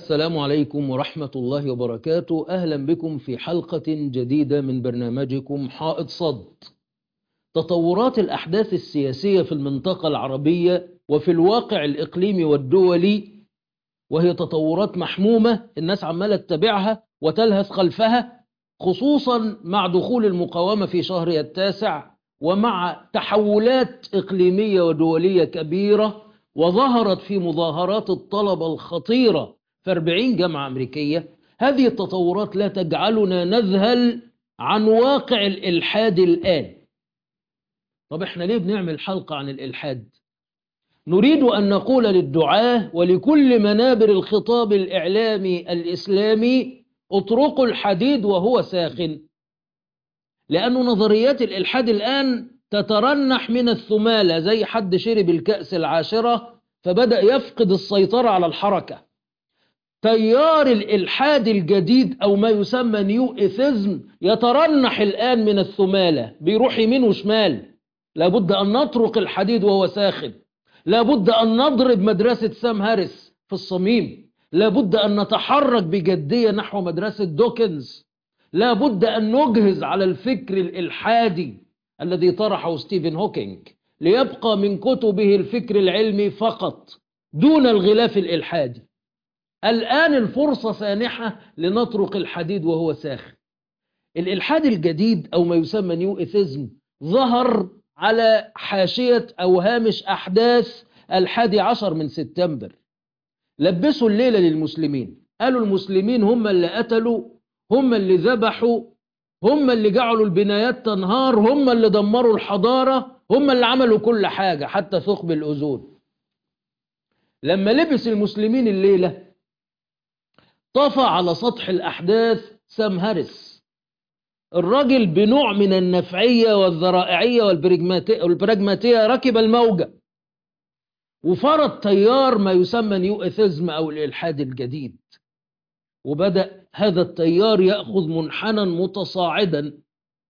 السلام عليكم ورحمة الله وبركاته أهلا بكم في حلقة جديدة من برنامجكم حائط صد تطورات الأحداث السياسية في المنطقة العربية وفي الواقع الإقليمي والدولي وهي تطورات محمومة الناس عمالة تتابعها وتلهث خلفها خصوصا مع دخول المقاومة في شهر التاسع ومع تحولات إقليمية ودولية كبيرة وظهرت في مظاهرات الطلبة الخطيرة في 40 جامعة أمريكية هذه التطورات لا تجعلنا نذهل عن واقع الإلحاد الآن طب احنا ليه بنعمل حلقة عن الإلحاد نريد أن نقول للدعاة ولكل منابر الخطاب الإعلامي الإسلامي اطرقوا الحديد وهو ساخن لأن نظريات الإلحاد الآن تترنح من الثمالة زي حد شرب الكأس العاشرة فبدأ يفقد السيطرة على الحركة تيار الإلحاد الجديد أو ما يسمى نيو إيثيزم يترنح الآن من الثمالة بيروح يمين وشمال لابد أن نطرق الحديد وهو ساخن لابد أن نضرب مدرسة سام هاريس في الصميم لابد أن نتحرك بجدية نحو مدرسة دوكنز لابد أن نجهز على الفكر الإلحادي الذي طرحه ستيفن هوكينج ليبقى من كتبه الفكر العلمي فقط دون الغلاف الإلحادي الآن الفرصة سانحة لنطرق الحديد وهو ساخن الإلحاد الجديد أو ما يسمى نيو إيثيزم ظهر على حاشية أو هامش أحداث الحادي عشر من سبتمبر لبسوا الليلة للمسلمين قالوا المسلمين هم اللي قتلوا هم اللي ذبحوا هم اللي جعلوا البنايات تنهار هم اللي دمروا الحضارة هم اللي عملوا كل حاجة حتى ثقب الأذون لما لبس المسلمين الليلة طفى على سطح الأحداث سام هاريس الراجل بنوع من النفعية والذرائعية والبراجماتية ركب الموجة وفرض تيار ما يسمى نيو إيثيزم أو الإلحاد الجديد وبدأ هذا التيار يأخذ منحنى متصاعدا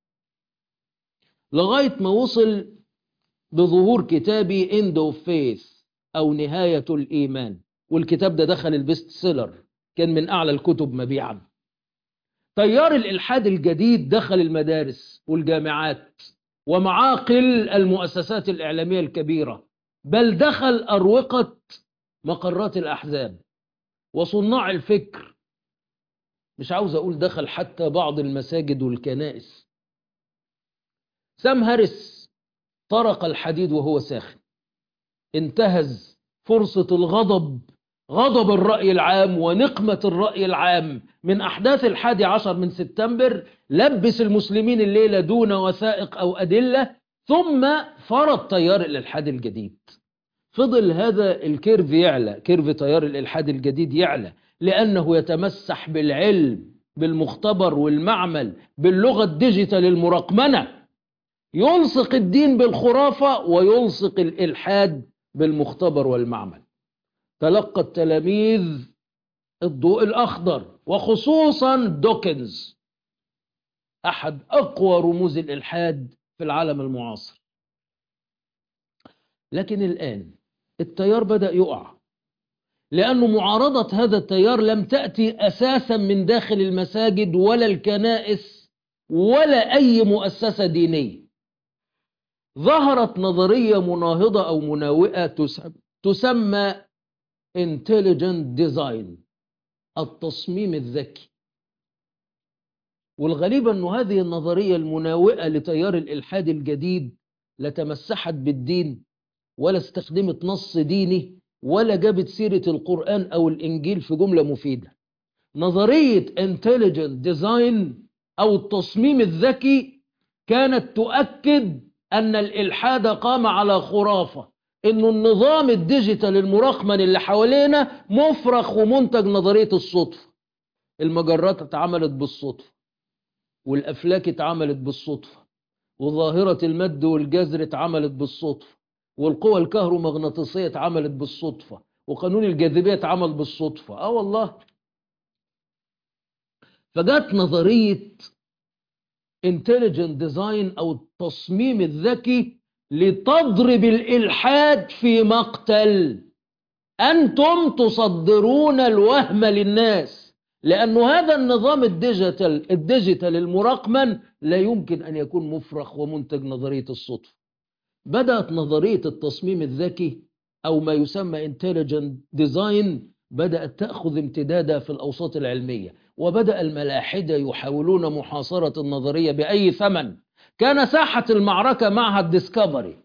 لغاية ما وصل بظهور كتابي End of Faith أو نهاية الإيمان والكتاب ده دخل البيست سيلر كان من أعلى الكتب مبيعا تيار الإلحاد الجديد دخل المدارس والجامعات ومعاقل المؤسسات الإعلامية الكبيرة بل دخل أروقة مقرات الأحزاب وصناع الفكر مش عاوز أقول دخل حتى بعض المساجد والكنائس سام هاريس طرق الحديد وهو ساخن انتهز فرصة الغضب غضب الرأي العام ونقمة الرأي العام من أحداث الحادي عشر من سبتمبر لبس المسلمين الليلة دون وثائق أو أدلة ثم فرض تيار الإلحاد الجديد فضل هذا الكيرف يعلى كيرف تيار الإلحاد الجديد يعلى لأنه يتمسح بالعلم بالمختبر والمعمل باللغة الديجيتال المرقمنة يلصق الدين بالخرافة ويلصق الإلحاد بالمختبر والمعمل تلقى التلاميذ الضوء الأخضر وخصوصا دوكنز أحد أقوى رموز الإلحاد في العالم المعاصر لكن الآن التيار بدأ يقع لأنه معارضة هذا التيار لم تأتي أساسا من داخل المساجد ولا الكنائس ولا أي مؤسسة دينية ظهرت نظرية مناهضة أو مناوئة تسمى intelligent design التصميم الذكي والغريب أن هذه النظرية المناوئة لتيار الإلحاد الجديد لا تمسحت بالدين ولا استخدمت نص ديني ولا جابت سيرة القرآن أو الإنجيل في جملة مفيدة نظرية intelligent design أو التصميم الذكي كانت تؤكد أن الإلحاد قام على خرافة إنه النظام الديجيتال المرقمن اللي حوالينا مفرخ ومنتج نظرية الصدفة المجرات اتعملت بالصدفة والأفلاك اتعملت بالصدفة وظاهرة المد والجزر اتعملت بالصدفة والقوى الكهرومغناطيسية اتعملت بالصدفة وقانون الجاذبية اتعمل بالصدفة اه والله فجت نظرية intelligent design أو التصميم الذكي لتضرب الإلحاد في مقتل أنتم تصدرون الوهم للناس لأن هذا النظام الديجيتال الديجيتال المرقمن لا يمكن أن يكون مفرخ ومنتج نظرية الصدفة بدأت نظرية التصميم الذكي أو ما يسمى intelligent design بدأت تأخذ امتدادها في الأوساط العلمية وبدأ الملاحدة يحاولون محاصرة النظرية بأي ثمن كان ساحة المعركة معها الديسكفري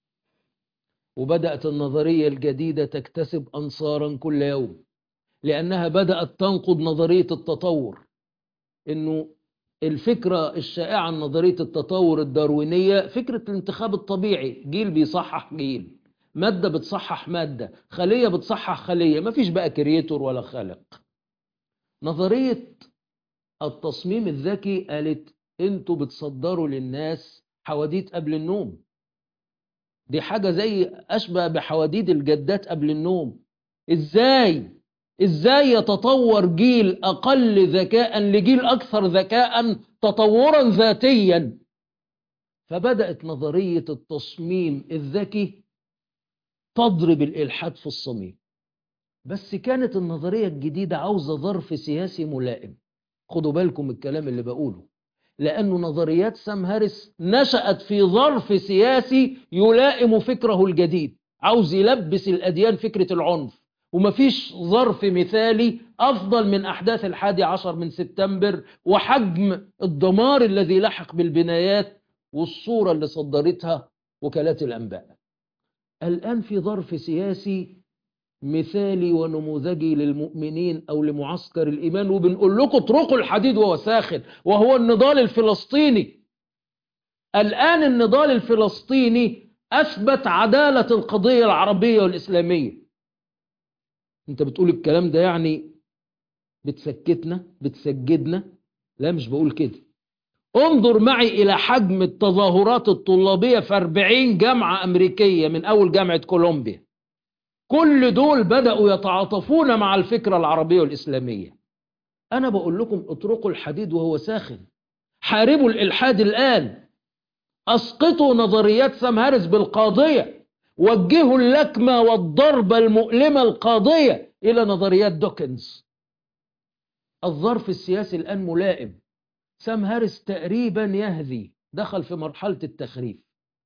وبدأت النظرية الجديدة تكتسب أنصارا كل يوم لأنها بدأت تنقض نظرية التطور إنه الفكرة الشائعة عن نظرية التطور الداروينية فكرة الانتخاب الطبيعي جيل بيصحح جيل مادة بتصحح مادة خلية بتصحح خلية مفيش بقى كرييتور ولا خالق نظرية التصميم الذكي قالت انتوا بتصدروا للناس حواديت قبل النوم دي حاجة زي أشبه بحواديت الجدات قبل النوم إزاي إزاي يتطور جيل أقل ذكاء لجيل أكثر ذكاء تطورا ذاتيا فبدأت نظرية التصميم الذكي تضرب الإلحاد في الصميم بس كانت النظرية الجديدة عاوزة ظرف سياسي ملائم خدوا بالكم الكلام اللي بقوله لأن نظريات سام هاريس نشأت في ظرف سياسي يلائم فكره الجديد عاوز يلبس الأديان فكرة العنف ومفيش ظرف مثالي أفضل من أحداث الحادي عشر من سبتمبر وحجم الدمار الذي لحق بالبنايات والصورة اللي صدرتها وكالات الأنباء الآن في ظرف سياسي مثالي ونموذجي للمؤمنين أو لمعسكر الإيمان وبنقول لكم اتركوا الحديد وهو ساخن وهو النضال الفلسطيني الآن النضال الفلسطيني أثبت عدالة القضية العربية والإسلامية أنت بتقول الكلام ده يعني بتسكتنا بتسجدنا لا مش بقول كده انظر معي إلى حجم التظاهرات الطلابية في 40 جامعة أمريكية من أول جامعة كولومبيا كل دول بدأوا يتعاطفون مع الفكرة العربية والإسلامية أنا بقول لكم اتركوا الحديد وهو ساخن حاربوا الإلحاد الآن أسقطوا نظريات سام هاريس بالقاضية وجهوا اللكمة والضربة المؤلمة القاضية إلى نظريات دوكنز الظرف السياسي الآن ملائم سام هاريس تقريبا يهذي دخل في مرحلة التخريف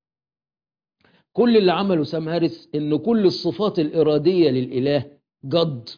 كل اللي عمله سام هاريس ان كل الصفات الاراديه للاله جد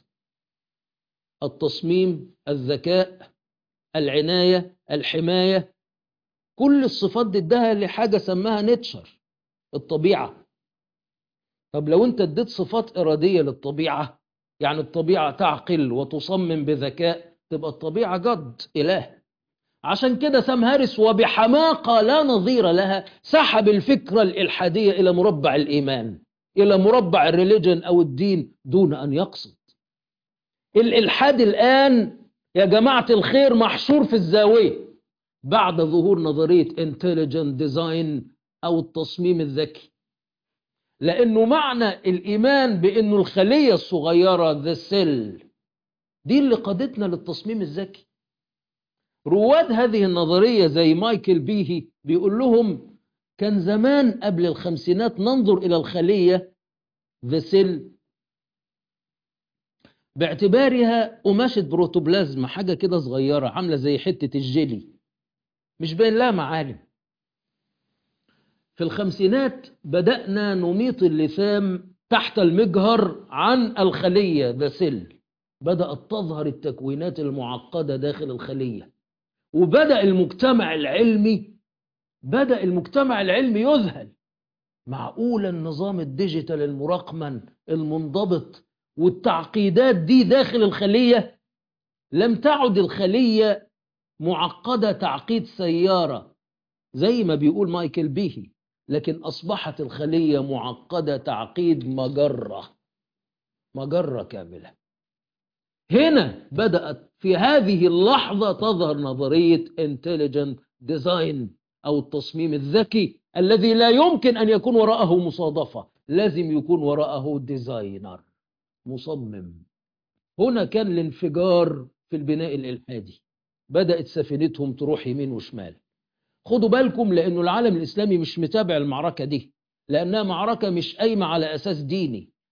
التصميم الذكاء العنايه الحمايه كل الصفات دي اداها لحاجه سماها نيتشر الطبيعه طب لو انت اديت صفات اراديه للطبيعه يعني الطبيعه تعقل وتصمم بذكاء تبقى الطبيعه جد اله عشان كده سام هاريس وبحماقة لا نظير لها سحب الفكرة الإلحادية إلى مربع الإيمان إلى مربع الريليجن أو الدين دون أن يقصد الإلحاد الآن يا جماعة الخير محشور في الزاوية بعد ظهور نظرية intelligent design أو التصميم الذكي لأنه معنى الإيمان بأنه الخلية الصغيرة the cell دي اللي قادتنا للتصميم الذكي رواد هذه النظرية زي مايكل بيهي بيقول لهم كان زمان قبل الخمسينات ننظر إلى الخلية the cell باعتبارها قماشة بروتوبلازما حاجة كده صغيرة عاملة زي حتة الجيلي مش باين لها معالم في الخمسينات بدأنا نميط اللثام تحت المجهر عن الخلية ذا سيل بدأت تظهر التكوينات المعقدة داخل الخلية وبدأ المجتمع العلمي بدأ المجتمع العلمي يذهل معقول النظام الديجيتال المرقمن المنضبط والتعقيدات دي داخل الخلية لم تعد الخلية معقدة تعقيد سيارة زي ما بيقول مايكل بيهي لكن أصبحت الخلية معقدة تعقيد مجرة مجرة كاملة هنا بدأت في هذه اللحظة تظهر نظرية intelligent design أو التصميم الذكي الذي لا يمكن أن يكون وراءه مصادفة لازم يكون وراءه ديزاينر مصمم هنا كان الانفجار في البناء الإلحادي بدأت سفينتهم تروح يمين وشمال خدوا بالكم لأنه العالم الإسلامي مش متابع المعركة دي لأنها معركة مش قايمة على أساس ديني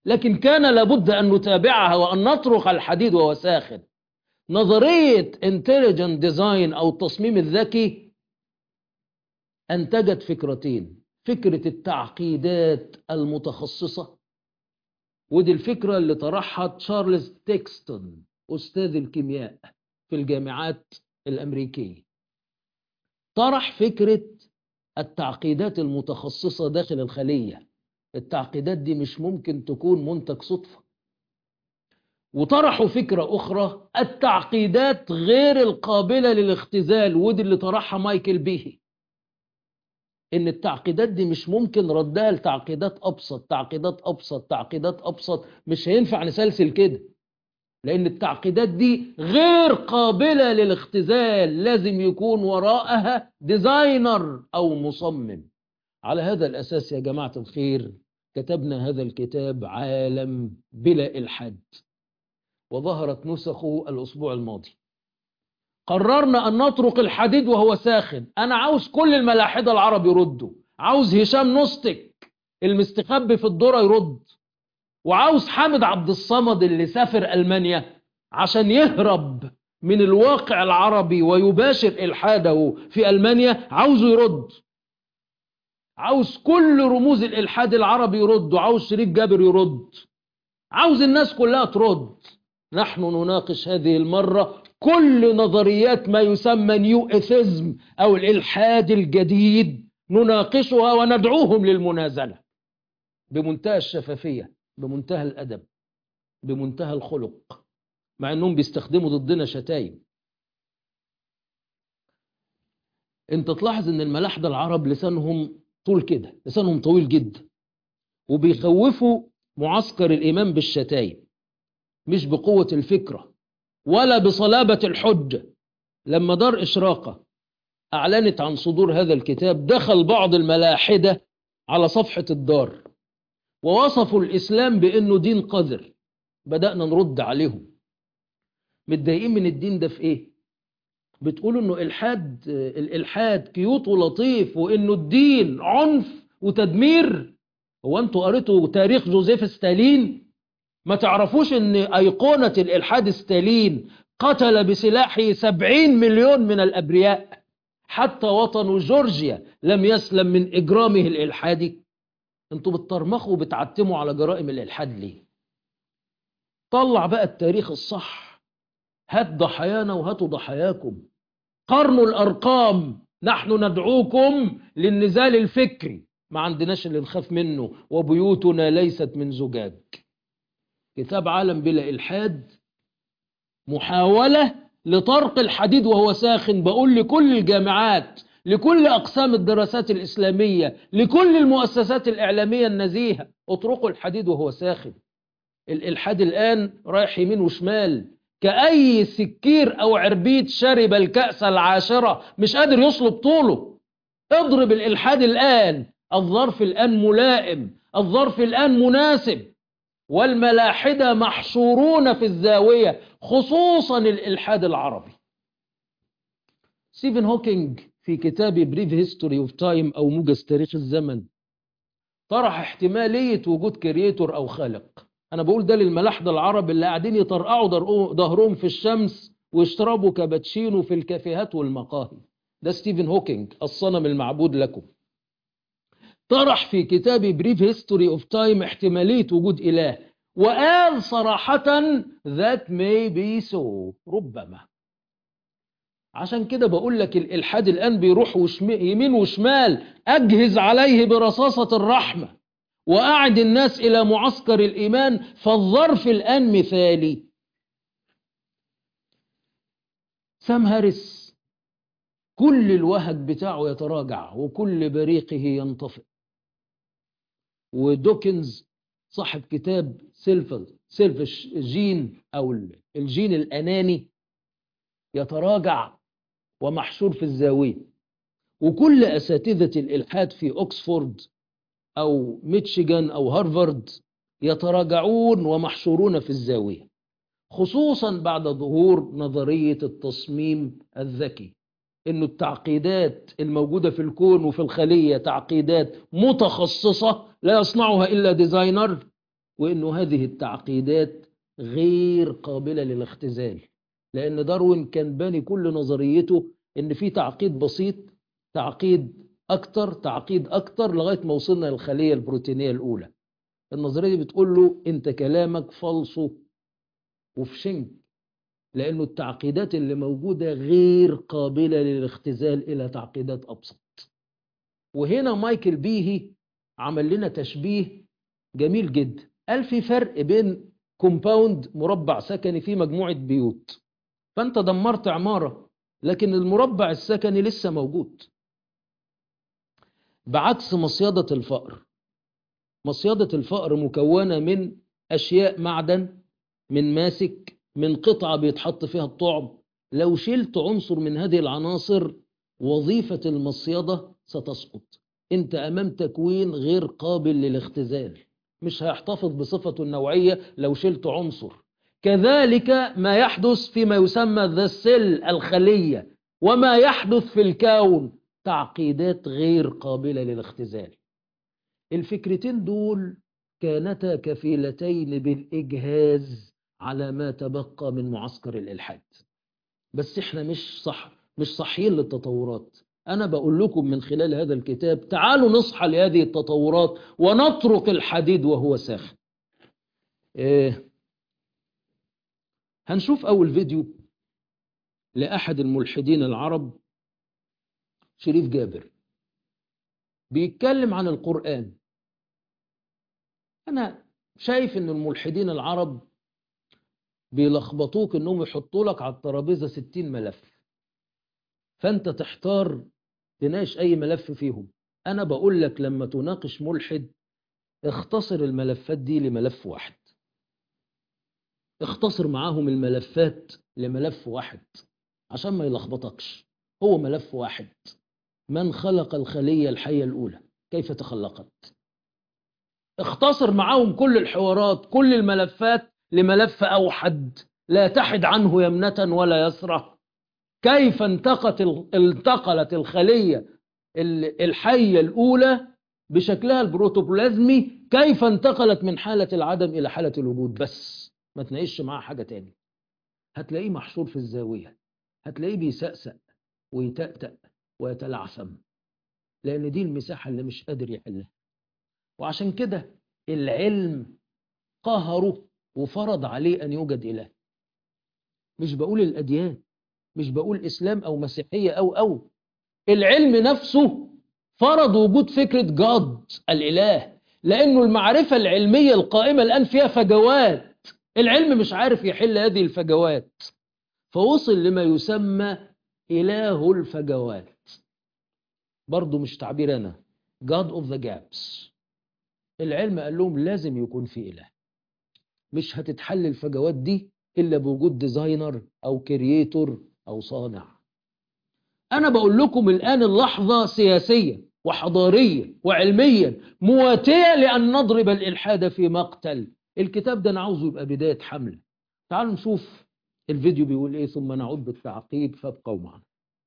لكن كان لابد أن نتابعها وأن نطرق الحديد وهو ساخن نظرية intelligent design أو التصميم الذكي أنتجت فكرتين فكرة التعقيدات المتخصصة ودي الفكرة اللي طرحها تشارلز تيكستون أستاذ الكيمياء في الجامعات الأمريكية طرح فكرة التعقيدات المتخصصة داخل الخلية التعقيدات دي مش ممكن تكون منتج صدفة وطرحوا فكرة أخرى التعقيدات غير القابلة للاختزال ودي اللي طرحها مايكل بيهي إن التعقيدات دي مش ممكن ردها لتعقيدات أبسط تعقيدات أبسط تعقيدات أبسط مش هينفع نسلسل كده لأن التعقيدات دي غير قابلة للاختزال لازم يكون وراءها ديزاينر أو مصمم على هذا الأساس يا جماعة الخير كتبنا هذا الكتاب عالم بلا إلحاد وظهرت نسخه الأسبوع الماضي قررنا أن نطرق الحديد وهو ساخن أنا عاوز كل الملاحدة العرب يردوا عاوز هشام نستك المستخبي في الذرة يرد وعاوز حامد عبد الصمد اللي سافر ألمانيا عشان يهرب من الواقع العربي ويباشر إلحاده في ألمانيا عاوزه يرد عاوز كل رموز الإلحاد العربي يرد وعاوز شريف جابر يرد عاوز الناس كلها ترد نحن نناقش هذه المرة كل نظريات ما يسمى نيو إثيزم أو الإلحاد الجديد نناقشها وندعوهم للمنازلة بمنتهى الشفافية بمنتهى الأدب بمنتهى الخلق مع أنهم بيستخدموا ضدنا شتايم انت تلاحظ ان الملاحدة العرب لسانهم طول كده لسانهم طويل جدا وبيخوفوا معسكر الإمام بالشتايم مش بقوة الفكرة ولا بصلابة الحجة لما دار إشراقة أعلنت عن صدور هذا الكتاب دخل بعض الملاحدة على صفحة الدار ووصفوا الإسلام بأنه دين قذر بدأنا نرد عليهم متضايقين من الدين ده في إيه؟ بتقولوا إنه إلحاد الإلحاد كيوت ولطيف وإنه الدين عنف وتدمير هو أنتوا قريتوا تاريخ جوزيف ستالين؟ ما تعرفوش ان ايقونة الالحاد ستالين قتل بسلاحه سبعين مليون من الابرياء حتى وطن جورجيا لم يسلم من اجرامه الالحادي انتوا بتطرمخوا وبتعتموا على جرائم الالحاد ليه طلع بقى التاريخ الصح هات ضحايانا وهاتوا ضحاياكم قرنوا الارقام نحن ندعوكم للنزال الفكري ما عندناش اللي نخاف منه وبيوتنا ليست من زجاج كتاب عالم بلا إلحاد محاولة لطرق الحديد وهو ساخن بقول لكل الجامعات لكل أقسام الدراسات الإسلامية لكل المؤسسات الإعلامية النزيهة اطرقوا الحديد وهو ساخن الإلحاد الآن رايح يمين وشمال كأي سكير أو عربيت شرب الكأس العاشرة مش قادر يصلب طوله اضرب الإلحاد الآن الظرف الآن ملائم الظرف الآن مناسب والملاحدة محشورون في الزاوية خصوصا الإلحاد العربي ستيفن هوكينج في كتاب بريف هيستوري اوف تايم أو موجز تاريخ الزمن طرح احتمالية وجود كرييتور أو خالق أنا بقول ده للملاحدة العرب اللي قاعدين يطرقعوا ظهرهم في الشمس ويشربوا كابتشينو في الكافيهات والمقاهي ده ستيفن هوكينج الصنم المعبود لكم طرح في كتاب بريف هيستوري اوف تايم احتمالية وجود إله وقال صراحة that may be so ربما عشان كده بقول لك الإلحاد الآن بيروح وشم... يمين وشمال أجهز عليه برصاصة الرحمة وأعد الناس إلى معسكر الإيمان فالظرف الآن مثالي سام هاريس كل الوهج بتاعه يتراجع وكل بريقه ينطفئ ودوكنز صاحب كتاب سيلف سيلف جين او الجين الاناني يتراجع ومحشور في الزاويه وكل اساتذه الالحاد في اوكسفورد او ميتشيغان او هارفارد يتراجعون ومحشورون في الزاويه خصوصا بعد ظهور نظريه التصميم الذكي انه التعقيدات الموجودة في الكون وفي الخلية تعقيدات متخصصة لا يصنعها الا ديزاينر وإنه هذه التعقيدات غير قابلة للاختزال لأن داروين كان باني كل نظريته إن في تعقيد بسيط تعقيد أكتر تعقيد أكتر لغاية ما وصلنا للخلية البروتينية الأولى النظرية دي بتقول له أنت كلامك فالصو وفي شنك لأنه التعقيدات اللي موجودة غير قابلة للاختزال إلى تعقيدات أبسط وهنا مايكل بيهي عمل لنا تشبيه جميل جدا قال في فرق بين كومباوند مربع سكني فيه مجموعة بيوت فأنت دمرت عمارة لكن المربع السكني لسه موجود بعكس مصيدة الفقر مصيدة الفقر مكونة من أشياء معدن من ماسك من قطعة بيتحط فيها الطعم لو شلت عنصر من هذه العناصر وظيفة المصيدة ستسقط انت امام تكوين غير قابل للاختزال مش هيحتفظ بصفته النوعية لو شلت عنصر كذلك ما يحدث فيما يسمى ذا سيل الخلية وما يحدث في الكون تعقيدات غير قابلة للاختزال الفكرتين دول كانتا كفيلتين بالإجهاز على ما تبقى من معسكر الإلحاد بس احنا مش صح مش صحيين للتطورات أنا بقول لكم من خلال هذا الكتاب تعالوا نصحى لهذه التطورات ونطرق الحديد وهو ساخن إيه هنشوف أول فيديو لأحد الملحدين العرب شريف جابر بيتكلم عن القرآن أنا شايف إن الملحدين العرب بيلخبطوك إنهم يحطوا لك على الترابيزة 60 ملف فأنت تحتار تناقش أي ملف فيهم أنا بقول لك لما تناقش ملحد اختصر الملفات دي لملف واحد اختصر معاهم الملفات لملف واحد عشان ما يلخبطكش هو ملف واحد من خلق الخلية الحية الأولى كيف تخلقت اختصر معاهم كل الحوارات كل الملفات لملف أوحد لا تحد عنه يمنة ولا يسرى كيف انتقلت انتقلت الخلية الحية الأولى بشكلها البروتوبلازمي كيف انتقلت من حالة العدم إلى حالة الوجود بس ما تناقش معاه حاجة تاني هتلاقيه محشور في الزاوية هتلاقيه بيسأسأ ويتأتأ ويتلعثم لأن دي المساحة اللي مش قادر يحلها وعشان كده العلم قهره وفرض عليه أن يوجد إله مش بقول الأديان مش بقول إسلام أو مسيحية أو أو العلم نفسه فرض وجود فكرة جاد الإله لأنه المعرفة العلمية القائمة الآن فيها فجوات العلم مش عارف يحل هذه الفجوات فوصل لما يسمى إله الفجوات برضو مش تعبير أنا God of the gaps العلم قال لهم لازم يكون في إله مش هتتحل الفجوات دي إلا بوجود ديزاينر أو كرييتور أو صانع أنا بقول لكم الآن اللحظة سياسية وحضارية وعلميا مواتية لأن نضرب الإلحاد في مقتل الكتاب ده أنا عاوزه يبقى بداية حملة تعالوا نشوف الفيديو بيقول إيه ثم نعود بالتعقيب فابقوا معنا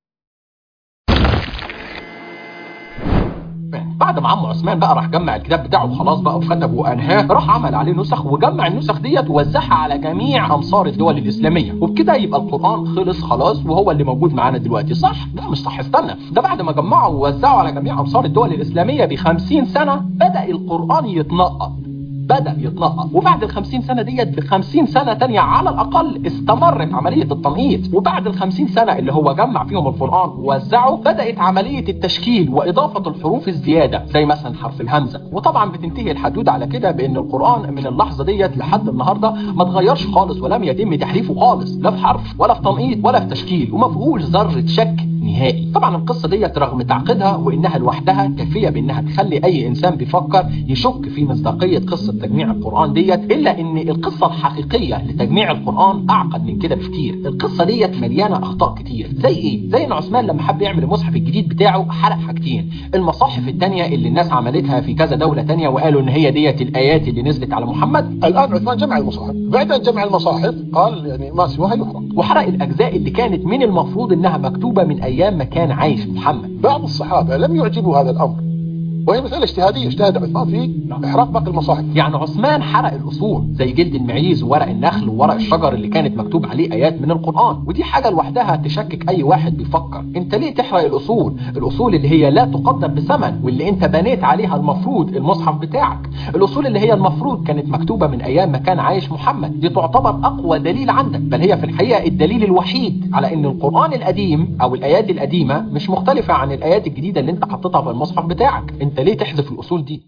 بعد ما عم عثمان بقى راح جمع الكتاب بتاعه وخلاص بقى وكتب وانهاه راح عمل عليه نسخ وجمع النسخ ديت ووزعها على جميع امصار الدول الاسلاميه وبكده يبقى القران خلص خلاص وهو اللي موجود معانا دلوقتي صح لا مش صح استنى ده بعد ما جمعه ووزعه على جميع امصار الدول الاسلاميه ب 50 سنه بدا القران يتنقط بدأ يتنقط وبعد ال 50 سنة ديت ب 50 سنة تانية على الأقل استمرت عملية التنقيط وبعد ال 50 سنة اللي هو جمع فيهم القرآن ووزعه بدأت عملية التشكيل وإضافة الحروف الزيادة زي مثلا حرف الهمزة وطبعا بتنتهي الحدود على كده بأن القرآن من اللحظة ديت لحد النهاردة ما اتغيرش خالص ولم يتم تحريفه خالص لا في حرف ولا في تنقيط ولا في تشكيل وما فيهوش ذرة شك نهائي طبعا القصة ديت رغم تعقيدها وانها لوحدها كافية بانها تخلي اي انسان بيفكر يشك في مصداقية قصة تجميع القرآن ديت الا ان القصة الحقيقية لتجميع القرآن اعقد من كده بكتير القصة ديت مليانة اخطاء كتير زي ايه زي ان عثمان لما حب يعمل المصحف الجديد بتاعه حرق حاجتين المصاحف التانية اللي الناس عملتها في كذا دولة تانية وقالوا ان هي ديت الايات اللي نزلت على محمد الان عثمان جمع المصاحف بعد ان جمع المصاحف قال يعني ما سواها يحرق وحرق الاجزاء اللي كانت من المفروض انها مكتوبة من ايام ما كان عايش محمد بعض الصحابة لم يعجبوا هذا الأمر وهي مساله اجتهاديه اجتهد عثمان في احراق باقي المصاحف يعني عثمان حرق الاصول زي جلد المعيز وورق النخل وورق الشجر اللي كانت مكتوب عليه ايات من القران ودي حاجه لوحدها تشكك اي واحد بيفكر انت ليه تحرق الاصول الاصول اللي هي لا تقدر بثمن واللي انت بنيت عليها المفروض المصحف بتاعك الاصول اللي هي المفروض كانت مكتوبه من ايام ما كان عايش محمد دي تعتبر اقوى دليل عندك بل هي في الحقيقه الدليل الوحيد على ان القران القديم او الايات القديمه مش مختلفه عن الايات الجديده اللي انت حطيتها في المصحف بتاعك انت ليه تحذف الاصول دي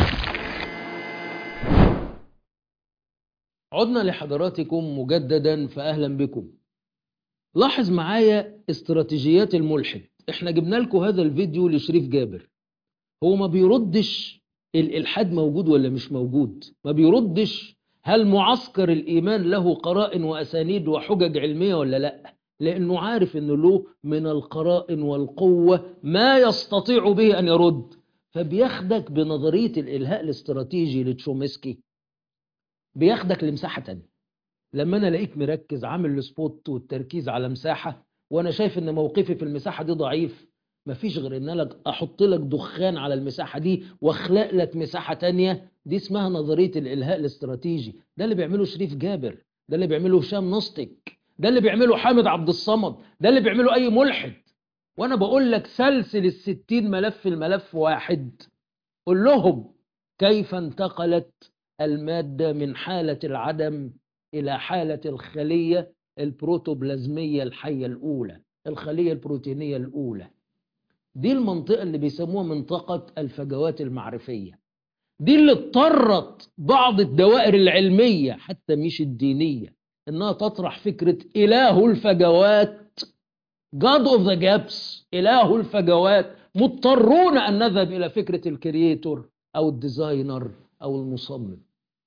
عدنا لحضراتكم مجددا فأهلا بكم لاحظ معايا استراتيجيات الملحد احنا جبنا لكم هذا الفيديو لشريف جابر هو ما بيردش الإلحاد موجود ولا مش موجود ما بيردش هل معسكر الإيمان له قرائن وأسانيد وحجج علمية ولا لا لأنه عارف أنه له من القرائن والقوة ما يستطيع به أن يرد فبياخدك بنظرية الإلهاء الاستراتيجي لتشومسكي بياخدك لمساحة تانية لما أنا الاقيك مركز عامل السبوت والتركيز على مساحة وأنا شايف أن موقفي في المساحة دي ضعيف مفيش غير ان انا احط لك دخان على المساحه دي واخلق لك مساحه تانية دي اسمها نظريه الالهاء الاستراتيجي ده اللي بيعمله شريف جابر ده اللي بيعمله هشام نصتك ده اللي بيعمله حامد عبد الصمد ده اللي بيعمله اي ملحد وانا بقول لك سلسل الستين ملف الملف واحد قول لهم كيف انتقلت الماده من حاله العدم الى حاله الخليه البروتوبلازميه الحيه الاولى الخليه البروتينيه الاولى دي المنطقة اللي بيسموها منطقة الفجوات المعرفية دي اللي اضطرت بعض الدوائر العلمية حتى مش الدينية انها تطرح فكرة اله الفجوات God of the gaps اله الفجوات مضطرون ان نذهب الى فكرة الكرييتور او الديزاينر او المصمم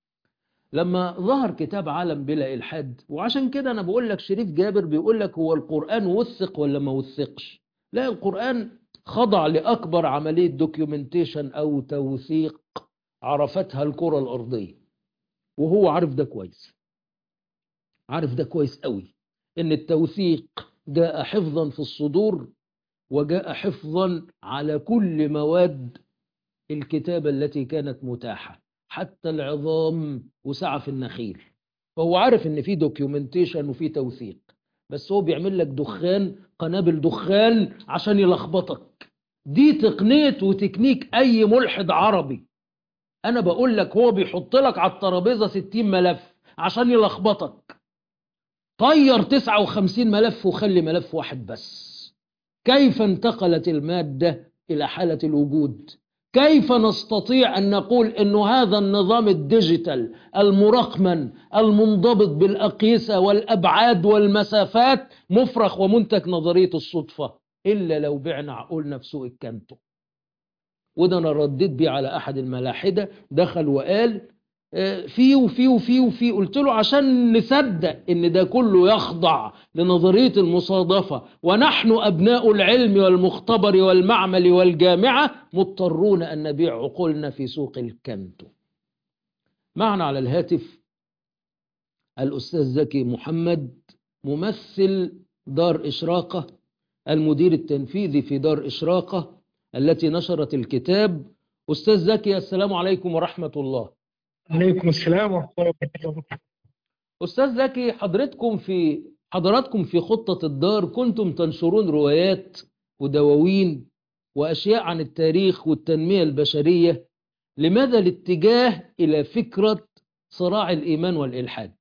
لما ظهر كتاب عالم بلا الحاد وعشان كده انا بقول لك شريف جابر بيقول لك هو القرآن وثق ولا ما وثقش لا القرآن خضع لأكبر عملية دوكيومنتيشن أو توثيق عرفتها الكرة الأرضية وهو عارف ده كويس عارف ده كويس قوي إن التوثيق جاء حفظا في الصدور وجاء حفظا على كل مواد الكتابة التي كانت متاحة حتى العظام وسعف النخيل فهو عارف إن في دوكيومنتيشن وفي توثيق بس هو بيعمل لك دخان قنابل دخان عشان يلخبطك دي تقنية وتكنيك أي ملحد عربي أنا بقول لك هو بيحط لك على الترابيزة 60 ملف عشان يلخبطك طير 59 ملف وخلي ملف واحد بس كيف انتقلت المادة إلى حالة الوجود كيف نستطيع أن نقول أن هذا النظام الديجيتال المرقمن المنضبط بالأقيسة والأبعاد والمسافات مفرخ ومنتج نظرية الصدفة إلا لو بعنا عقولنا في سوق الكانتو وده أنا رديت بيه على أحد الملاحدة دخل وقال في وفي وفي وفي قلت له عشان نصدق ان ده كله يخضع لنظرية المصادفة ونحن أبناء العلم والمختبر والمعمل والجامعة مضطرون أن نبيع عقولنا في سوق الكنتو معنا على الهاتف الأستاذ زكي محمد ممثل دار إشراقة المدير التنفيذي في دار إشراقة التي نشرت الكتاب أستاذ زكي السلام عليكم ورحمة الله عليكم السلام ورحمة الله وبركاته أستاذ زكي حضرتكم في حضراتكم في خطة الدار كنتم تنشرون روايات ودواوين وأشياء عن التاريخ والتنمية البشرية لماذا الاتجاه إلى فكرة صراع الإيمان والإلحاد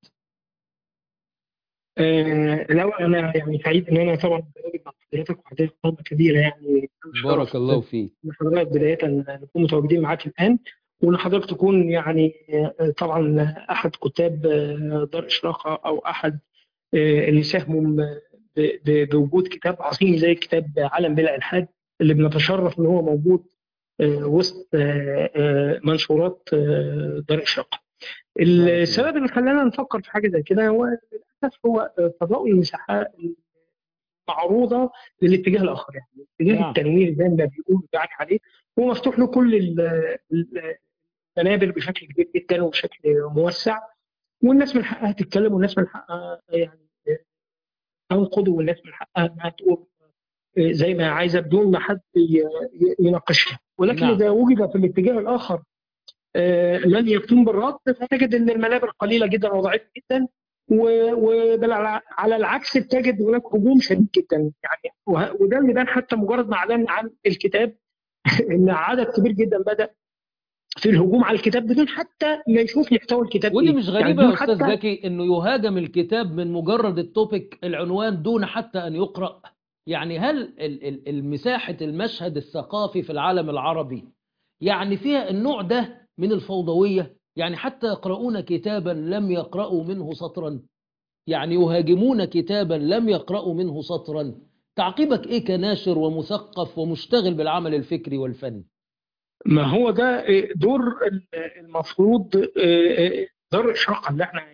آه لو أنا يعني سعيد إن أنا طبعا بواجد مع حضرتك وحضرتك طلبة كبيرة يعني بارك الله فيك حضرتك بداية نكون متواجدين معاك الآن وان حضرتك تكون يعني طبعا احد كتاب دار اشراقه او احد اللي ساهموا بوجود كتاب عظيم زي كتاب عالم بلا الحاد اللي بنتشرف ان هو موجود وسط منشورات دار اشراقه. السبب اللي خلانا نفكر في حاجه زي كده هو للاسف هو تضاؤل المساحات معروضه للاتجاه الاخر يعني اتجاه التنوير زي ما بيقولوا يعني عليه هو مفتوح له كل المنابر بشكل كبير جدا وبشكل موسع والناس من حقها تتكلم والناس من حقها يعني تنقد والناس من حقها انها تقول آه، زي ما هي عايزه بدون ما حد ي- ي- يناقشها ولكن نعم. اذا وجد في الاتجاه الاخر آه، من يفتون بالرد فتجد ان المنابر قليله جدا وضعيفه جدا و- وبل على على العكس تجد هناك هجوم شديد جدا يعني وه- وده اللي بان حتى مجرد ما اعلن عن الكتاب ان عدد كبير جدا بدا في الهجوم على الكتاب بدون حتى ما يشوف محتوى الكتاب ودي إيه. مش يعني غريبة يا بدون أستاذ حتى زكي إنه يهاجم الكتاب من مجرد التوبيك العنوان دون حتى أن يقرأ يعني هل ال- ال- المساحة المشهد الثقافي في العالم العربي يعني فيها النوع ده من الفوضوية يعني حتى يقرؤون كتابا لم يقرأوا منه سطرا يعني يهاجمون كتابا لم يقرأوا منه سطرا تعقيبك إيه كناشر ومثقف ومشتغل بالعمل الفكري والفني ما هو ده دور المفروض دور الاشراقه اللي احنا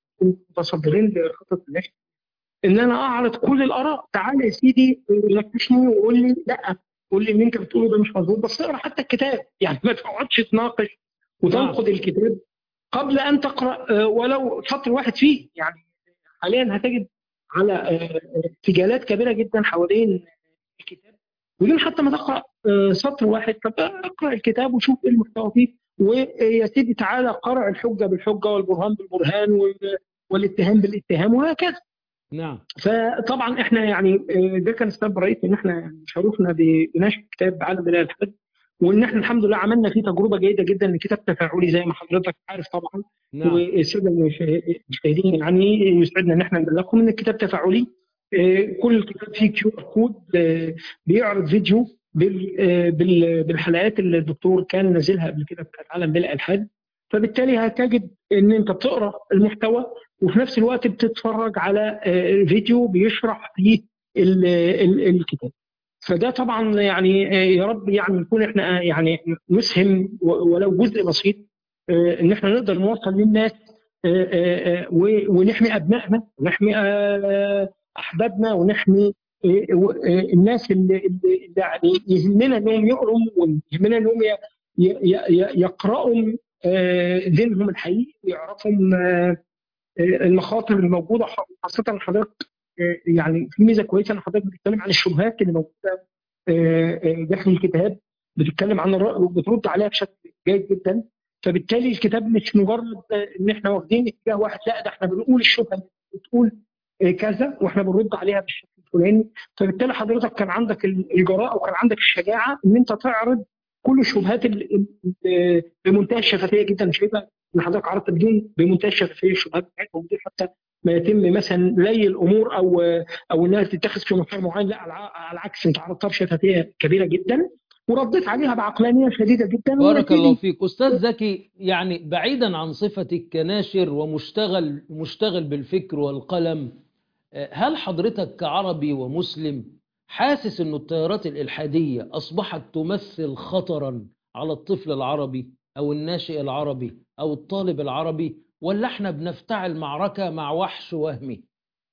متصدرين لخطه النشر ان انا اعرض كل الاراء تعالى يا سيدي ناقشني وقول لي لا قول لي ان انت بتقوله ده مش مظبوط بس اقرا حتى الكتاب يعني ما تقعدش تناقش وتنقد الكتاب قبل ان تقرا آه، ولو سطر واحد فيه يعني حاليا هتجد على آه، ارتجالات كبيره جدا حوالين الكتاب بدون حتى ما تقرا آه، سطر واحد طب اقرا الكتاب وشوف ايه المحتوى فيه ويا سيدي تعالى قرع الحجه بالحجه والبرهان بالبرهان وال- والاتهام بالاتهام وهكذا نعم فطبعا احنا يعني آه، ده كان السبب الرئيسي ان احنا يعني شرفنا ب- بنشر كتاب عالم بلاد الحج وان احنا الحمد لله عملنا فيه تجربه جيده جدا لكتاب تفاعلي زي ما حضرتك عارف طبعا نعم والساده المشاهدين يعني يسعدنا ان احنا نبلغكم ان الكتاب تفاعلي آه، كل الكتاب فيه كيو ار كود آه، بيعرض فيديو بال- آه، بال- بالحلقات اللي الدكتور كان نازلها قبل كده بتاعت عالم بلا الحاد فبالتالي هتجد ان انت بتقرا المحتوى وفي نفس الوقت بتتفرج على آه، فيديو بيشرح فيه ال- ال- الكتاب فده طبعا يعني آه، يا رب يعني يكون احنا آه، يعني نسهم و- ولو جزء بسيط آه، ان احنا نقدر نوصل للناس آه، آه، آه، و- ونحمي ابنائنا ونحمي آه، احبابنا ونحمي آه، و- آه، الناس اللي اللي اللي يعني يهمنا انهم يقروا ويهمنا انهم ي- ي- ي- يقراوا آه، دينهم الحقيقي ويعرفوا آه، آه، المخاطر الموجوده خاصه حضرتك آه، يعني في ميزه كويسه ان حضرتك بتتكلم عن الشبهات اللي موجوده آه، آه، داخل الكتاب بتتكلم عن الرأي وبترد عليها بشكل جيد جدا فبالتالي الكتاب مش مجرد آه، ان احنا واخدين اتجاه واحد لا ده احنا بنقول الشبهه اللي بتقول آه، كذا واحنا بنرد عليها بالشكل الفلاني فبالتالي حضرتك كان عندك ال- الجراءه وكان عندك الشجاعه ان انت تعرض كل الشبهات ال- ال- ال- بمنتهى الشفافيه جدا شايفها ان حضرتك عرضت بدون بمنتهى الشفافيه الشبهات بتاعتهم بدون حتى ما يتم مثلا لي الامور او او انها تتخذ في مسار معين لا على على العكس انت عرضتها بشفافيه كبيره جدا ورديت عليها بعقلانيه شديده جدا بارك ونتيجة- الله فيك أستاذ زكي يعني بعيدا عن صفتك كناشر ومشتغل مشتغل بالفكر والقلم آه، هل حضرتك كعربي ومسلم حاسس أن التيارات الإلحادية أصبحت تمثل خطرا على الطفل العربي أو الناشئ العربي أو الطالب العربي ولا احنا بنفتعل معركة مع وحش وهمي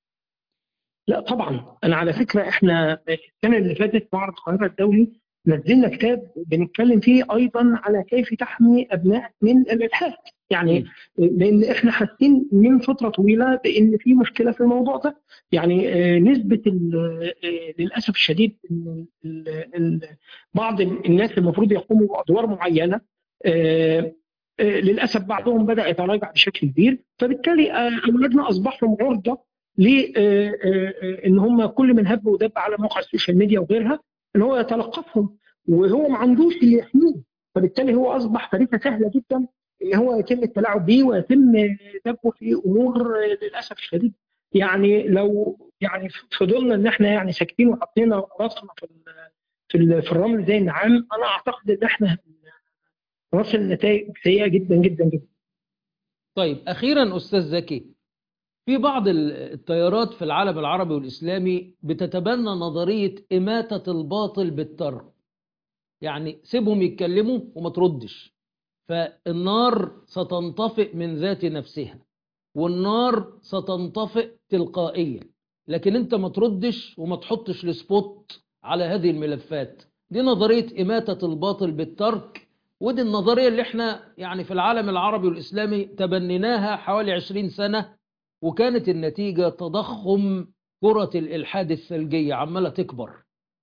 لا طبعا انا على فكره احنا السنه اللي فاتت معرض القاهره الدولي نزلنا كتاب بنتكلم فيه ايضا على كيف تحمي ابنائك من الالحاد يعني لان احنا حاسين من فتره طويله بان في مشكله في الموضوع ده يعني آه، نسبه ال- آه، للاسف الشديد إن ال- ال- بعض الناس المفروض يقوموا بادوار معينه آه، آه، للاسف بعضهم بدا يتراجع بشكل كبير فبالتالي آه، اولادنا اصبحوا عرضه ل آه، آه، آه، ان هم كل من هب ودب على مواقع السوشيال ميديا وغيرها ان هو يتلقفهم وهو ما عندوش اللي يحميه فبالتالي هو اصبح فريسه سهله جدا ان هو يتم التلاعب بيه ويتم دبه في امور آه، للاسف الشديد يعني لو يعني فضلنا ان احنا يعني ساكتين وحطينا راسنا في ال- في ال- في الرمل زي النعام انا اعتقد ان احنا نصل لنتائج سيئه جدا جدا جدا طيب أخيرا أستاذ زكي في بعض ال- التيارات في العالم العربي والإسلامي بتتبنى نظرية إماتة الباطل بالترك يعني سيبهم يتكلموا وما تردش فالنار ستنطفئ من ذات نفسها والنار ستنطفئ تلقائيا لكن انت ما تردش وما تحطش السبوت على هذه الملفات دي نظرية إماتة الباطل بالترك ودي النظرية اللي احنا يعني في العالم العربي والإسلامي تبنيناها حوالي 20 سنة وكانت النتيجة تضخم كرة الإلحاد الثلجية عمالة تكبر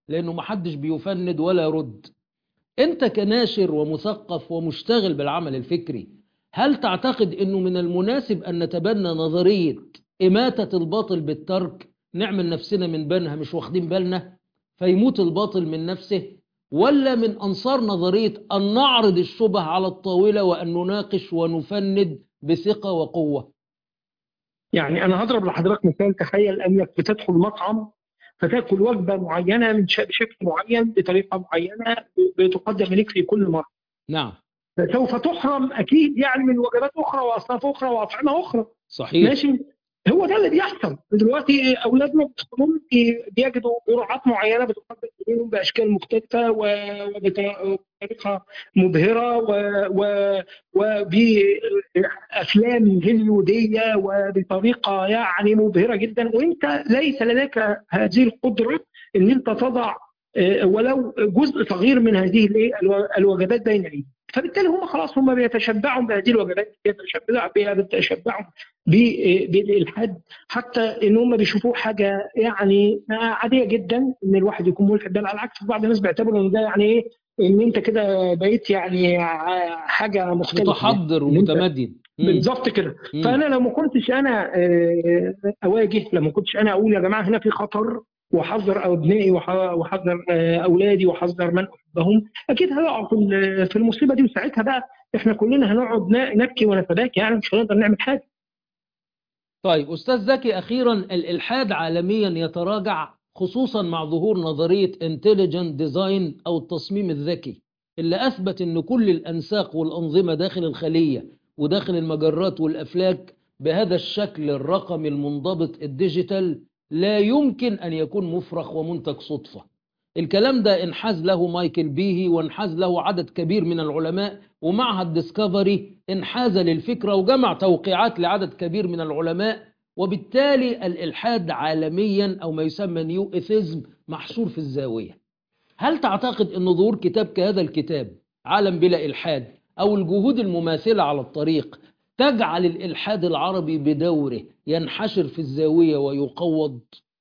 لأنه محدش بيفند ولا يرد أنت كناشر ومثقف ومشتغل بالعمل الفكري هل تعتقد أنه من المناسب أن نتبنى نظرية إماتة الباطل بالترك نعمل نفسنا من بينها مش واخدين بالنا فيموت الباطل من نفسه ولا من أنصار نظرية أن نعرض الشبه على الطاولة وأن نناقش ونفند بثقة وقوة يعني انا هضرب لحضرتك مثال تخيل انك بتدخل مطعم فتاكل وجبه معينه من ش- بشكل معين بطريقه معينه بتقدم لك في كل مره نعم فسوف تحرم اكيد يعني من وجبات اخرى واصناف اخرى واطعمه اخرى صحيح ماشي هو ده اللي بيحصل دلوقتي اولادنا بيدخلون بيجدوا جرعات معينه بتقدم لهم باشكال مختلفه و- وبطريقه مبهره و- و- وبافلام هوليوديه وبطريقه يعني مبهره جدا وانت ليس لديك هذه القدره ان انت تضع آه، ولو جزء صغير من هذه الإيه؟ الو- الوجبات بين ايديك فبالتالي هم خلاص هم بيتشبعوا بهذه الوجبات بيتشبعوا بها بيتشبعوا ب- بالالحاد حتى ان هم بيشوفوه حاجه يعني عاديه جدا ان الواحد يكون ملحد بل على العكس بعض الناس بيعتبروا ان ده يعني ايه ان انت كده بقيت يعني ع- حاجه مختلفه متحضر إن أنت- ومتمدن مم. بالظبط كده مم. فانا لو ما كنتش انا آه، اواجه لما كنتش انا اقول يا جماعه هنا في خطر واحذر ابنائي وح- واحذر آه، اولادي واحذر من احبهم اكيد هيقعوا في ال- في المصيبه دي وساعتها بقى احنا كلنا هنقعد ن- نبكي ونتباكى يعني مش هنقدر نعمل حاجه طيب أستاذ زكي أخيرا الإلحاد عالميا يتراجع خصوصا مع ظهور نظرية intelligent design أو التصميم الذكي اللي أثبت أن كل الأنساق والأنظمة داخل الخلية وداخل المجرات والأفلاك بهذا الشكل الرقمي المنضبط الديجيتال لا يمكن أن يكون مفرخ ومنتج صدفة الكلام ده انحاز له مايكل بيهي وانحاز له عدد كبير من العلماء ومعهد ديسكفري انحاز للفكرة وجمع توقيعات لعدد كبير من العلماء وبالتالي الإلحاد عالميا أو ما يسمى نيو إيثيزم محصور في الزاوية هل تعتقد أن ظهور كتاب كهذا الكتاب عالم بلا إلحاد أو الجهود المماثلة على الطريق تجعل الإلحاد العربي بدوره ينحشر في الزاوية ويقوض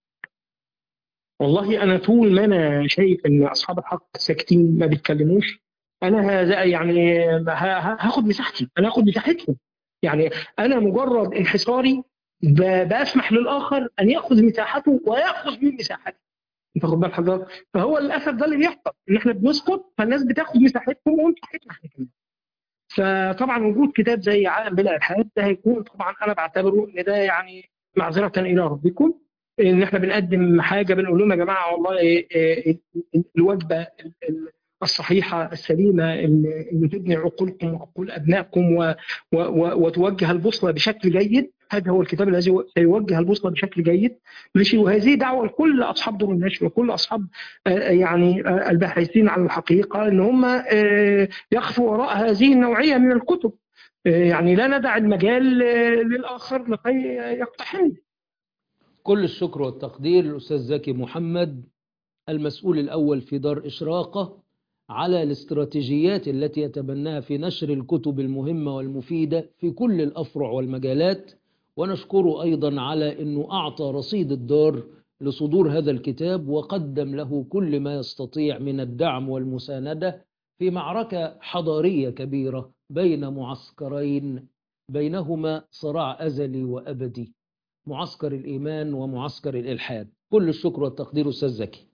والله انا طول ما انا شايف ان اصحاب الحق ساكتين ما بيتكلموش انا هذا يعني ه- ه- هاخد مساحتي انا هاخد مساحتهم يعني انا مجرد انحصاري ب- بسمح للاخر ان ياخذ مساحته وياخذ من مساحتي انت واخد بال حضرتك فهو للاسف ده اللي بيحصل ان احنا بنسكت فالناس بتاخد مساحتهم ومساحتنا احنا كمان فطبعا وجود كتاب زي عالم بلا الحاد ده هيكون طبعا انا بعتبره ان ده يعني معذره الى ربكم ان احنا بنقدم حاجه بنقول لهم يا جماعه والله إيه إيه الوجبه ال- ال- الصحيحه السليمه اللي اللي تبني عقولكم وعقول ابنائكم و- و- و- وتوجه البوصله بشكل جيد هذا هو الكتاب الذي سيوجه البوصله بشكل جيد ماشي وهذه دعوه لكل اصحاب دور النشر وكل اصحاب آه، يعني آه، الباحثين عن الحقيقه ان هم آه، يخفوا وراء هذه النوعيه من الكتب آه، يعني لا ندع المجال آه، للاخر لكي يقتحم كل الشكر والتقدير للأستاذ زكي محمد المسؤول الأول في دار إشراقة على الاستراتيجيات التي يتبناها في نشر الكتب المهمة والمفيدة في كل الأفرع والمجالات ونشكره أيضا على أنه أعطى رصيد الدار لصدور هذا الكتاب وقدم له كل ما يستطيع من الدعم والمساندة في معركة حضارية كبيرة بين معسكرين بينهما صراع أزلي وأبدي معسكر الإيمان ومعسكر الإلحاد كل الشكر والتقدير أستاذ زكي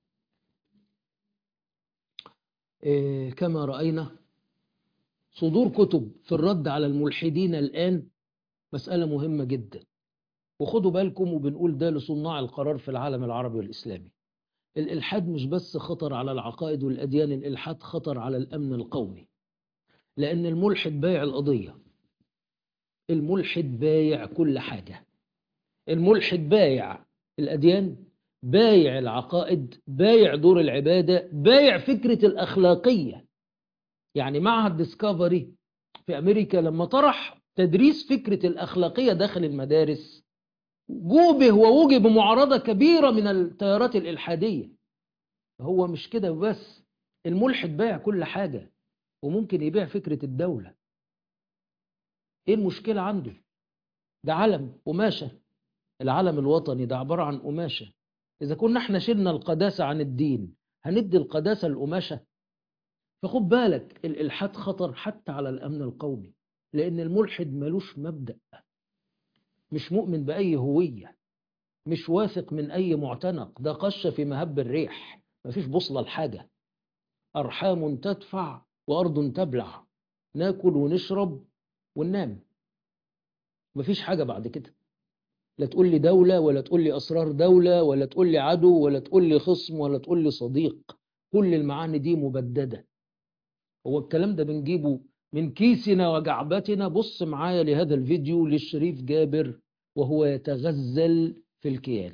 إيه كما رأينا صدور كتب في الرد على الملحدين الآن مسألة مهمة جدا وخدوا بالكم وبنقول ده لصناع القرار في العالم العربي والإسلامي الإلحاد مش بس خطر على العقائد والأديان الإلحاد خطر على الأمن القومي لأن الملحد بايع القضية الملحد بايع كل حاجة الملحد بايع الأديان بايع العقائد بايع دور العبادة بايع فكرة الأخلاقية يعني معهد ديسكفري في أمريكا لما طرح تدريس فكرة الأخلاقية داخل المدارس جوبه ووجب معارضة كبيرة من التيارات الإلحادية هو مش كده بس الملحد بايع كل حاجة وممكن يبيع فكرة الدولة ايه المشكلة عنده ده علم قماشة العلم الوطني ده عبارة عن قماشة إذا كنا احنا شلنا القداسة عن الدين هندي القداسة القماشة فخد بالك الإلحاد خطر حتى على الأمن القومي لأن الملحد ملوش مبدأ مش مؤمن بأي هوية مش واثق من أي معتنق ده قش في مهب الريح مفيش بوصلة لحاجة أرحام تدفع وأرض تبلع ناكل ونشرب وننام مفيش حاجة بعد كده لا تقول لي دولة ولا تقول لي أسرار دولة ولا تقول لي عدو ولا تقول لي خصم ولا تقول لي صديق كل المعاني دي مبددة هو الكلام ده بنجيبه من كيسنا وجعبتنا بص معايا لهذا الفيديو للشريف جابر وهو يتغزل في الكيان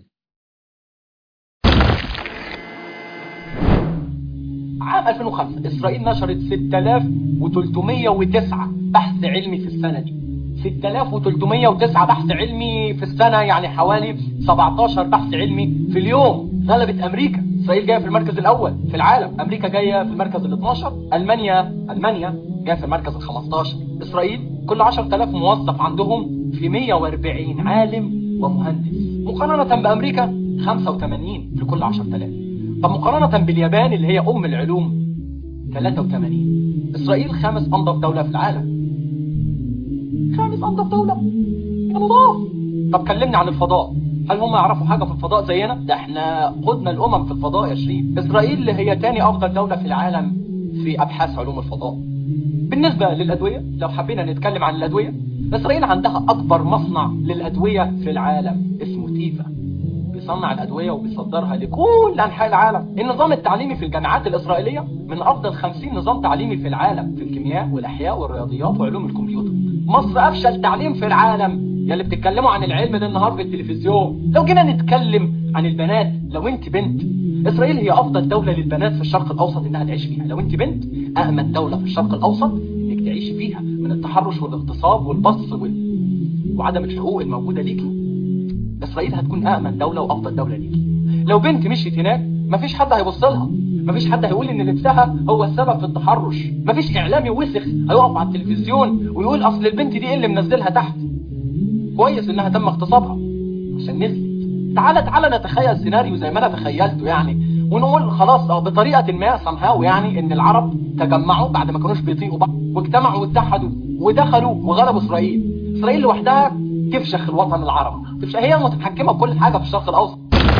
عام 2005 إسرائيل نشرت 6309 بحث علمي في السنة دي 6309 بحث علمي في السنة يعني حوالي 17 بحث علمي في اليوم غلبت أمريكا إسرائيل جاية في المركز الأول في العالم أمريكا جاية في المركز ال 12 ألمانيا ألمانيا جاية في المركز ال 15 إسرائيل كل 10000 موظف عندهم في 140 عالم ومهندس مقارنة بأمريكا 85 لكل 10000 طب مقارنة باليابان اللي هي أم العلوم 83 إسرائيل خامس أنظف دولة في العالم خامس أنظف دولة يا نضاف طب كلمني عن الفضاء هل هم يعرفوا حاجة في الفضاء زينا؟ ده احنا قدنا الأمم في الفضاء يا شريف إسرائيل هي تاني أفضل دولة في العالم في أبحاث علوم الفضاء بالنسبة للأدوية لو حبينا نتكلم عن الأدوية إسرائيل عندها أكبر مصنع للأدوية في العالم اسمه تيفا بيصنع الأدوية وبيصدرها لكل أنحاء العالم النظام التعليمي في الجامعات الإسرائيلية من أفضل 50 نظام تعليمي في العالم في الكيمياء والأحياء والرياضيات وعلوم الكمبيوتر مصر أفشل تعليم في العالم يا اللي بتتكلموا عن العلم ده النهار في التلفزيون لو جينا نتكلم عن البنات لو انت بنت إسرائيل هي أفضل دولة للبنات في الشرق الأوسط إنها تعيش فيها لو انت بنت أأمن دولة في الشرق الأوسط إنك تعيشي فيها من التحرش والاغتصاب والبص وال... وعدم الحقوق الموجودة ليكي إسرائيل هتكون أأمن دولة وأفضل دولة ليكي لو بنت مشيت هناك مفيش حد هيبص لها مفيش حد هيقول ان لبسها هو السبب في التحرش مفيش اعلامي وسخ هيقف على التلفزيون ويقول اصل البنت دي ايه اللي منزلها تحت كويس انها تم اغتصابها عشان نزلت تعالى تعالى نتخيل سيناريو زي ما انا تخيلته يعني ونقول خلاص اه بطريقه ما سمهاو يعني ان العرب تجمعوا بعد ما كانوش بيطيقوا بعض واجتمعوا واتحدوا ودخلوا وغلبوا اسرائيل اسرائيل لوحدها تفشخ الوطن العربي تفشخ هي متحكمه بكل حاجه في الشرق الاوسط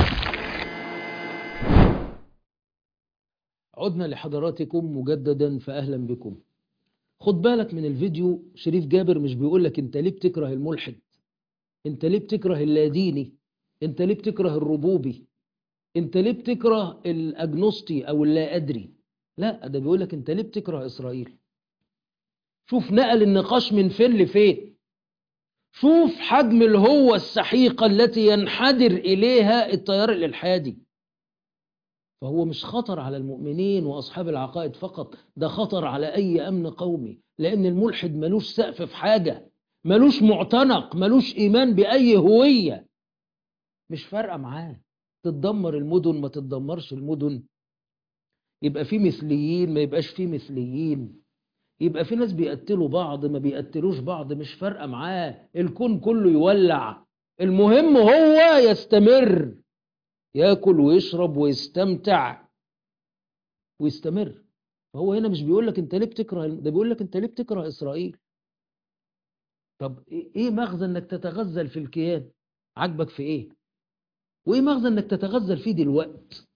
عدنا لحضراتكم مجددا فأهلا بكم خد بالك من الفيديو شريف جابر مش بيقول لك انت ليه بتكره الملحد انت ليه بتكره اللاديني انت ليه بتكره الربوبي انت ليه بتكره الاجنوستي او اللا ادري لا ده بيقول لك انت ليه بتكره اسرائيل شوف نقل النقاش من فين لفين شوف حجم الهوة السحيقة التي ينحدر إليها التيار الإلحادي فهو مش خطر على المؤمنين وأصحاب العقائد فقط ده خطر على أي أمن قومي لأن الملحد ملوش سقف في حاجة ملوش معتنق ملوش إيمان بأي هوية مش فارقة معاه تتدمر المدن ما تتدمرش المدن يبقى في مثليين ما يبقاش في مثليين يبقى في ناس بيقتلوا بعض ما بيقتلوش بعض مش فارقة معاه الكون كله يولع المهم هو يستمر ياكل ويشرب ويستمتع ويستمر فهو هنا مش بيقول لك انت ليه بتكره ده بيقول لك انت ليه بتكره اسرائيل طب ايه مغزى انك تتغزل في الكيان عاجبك في ايه وايه مغزى انك تتغزل فيه دلوقت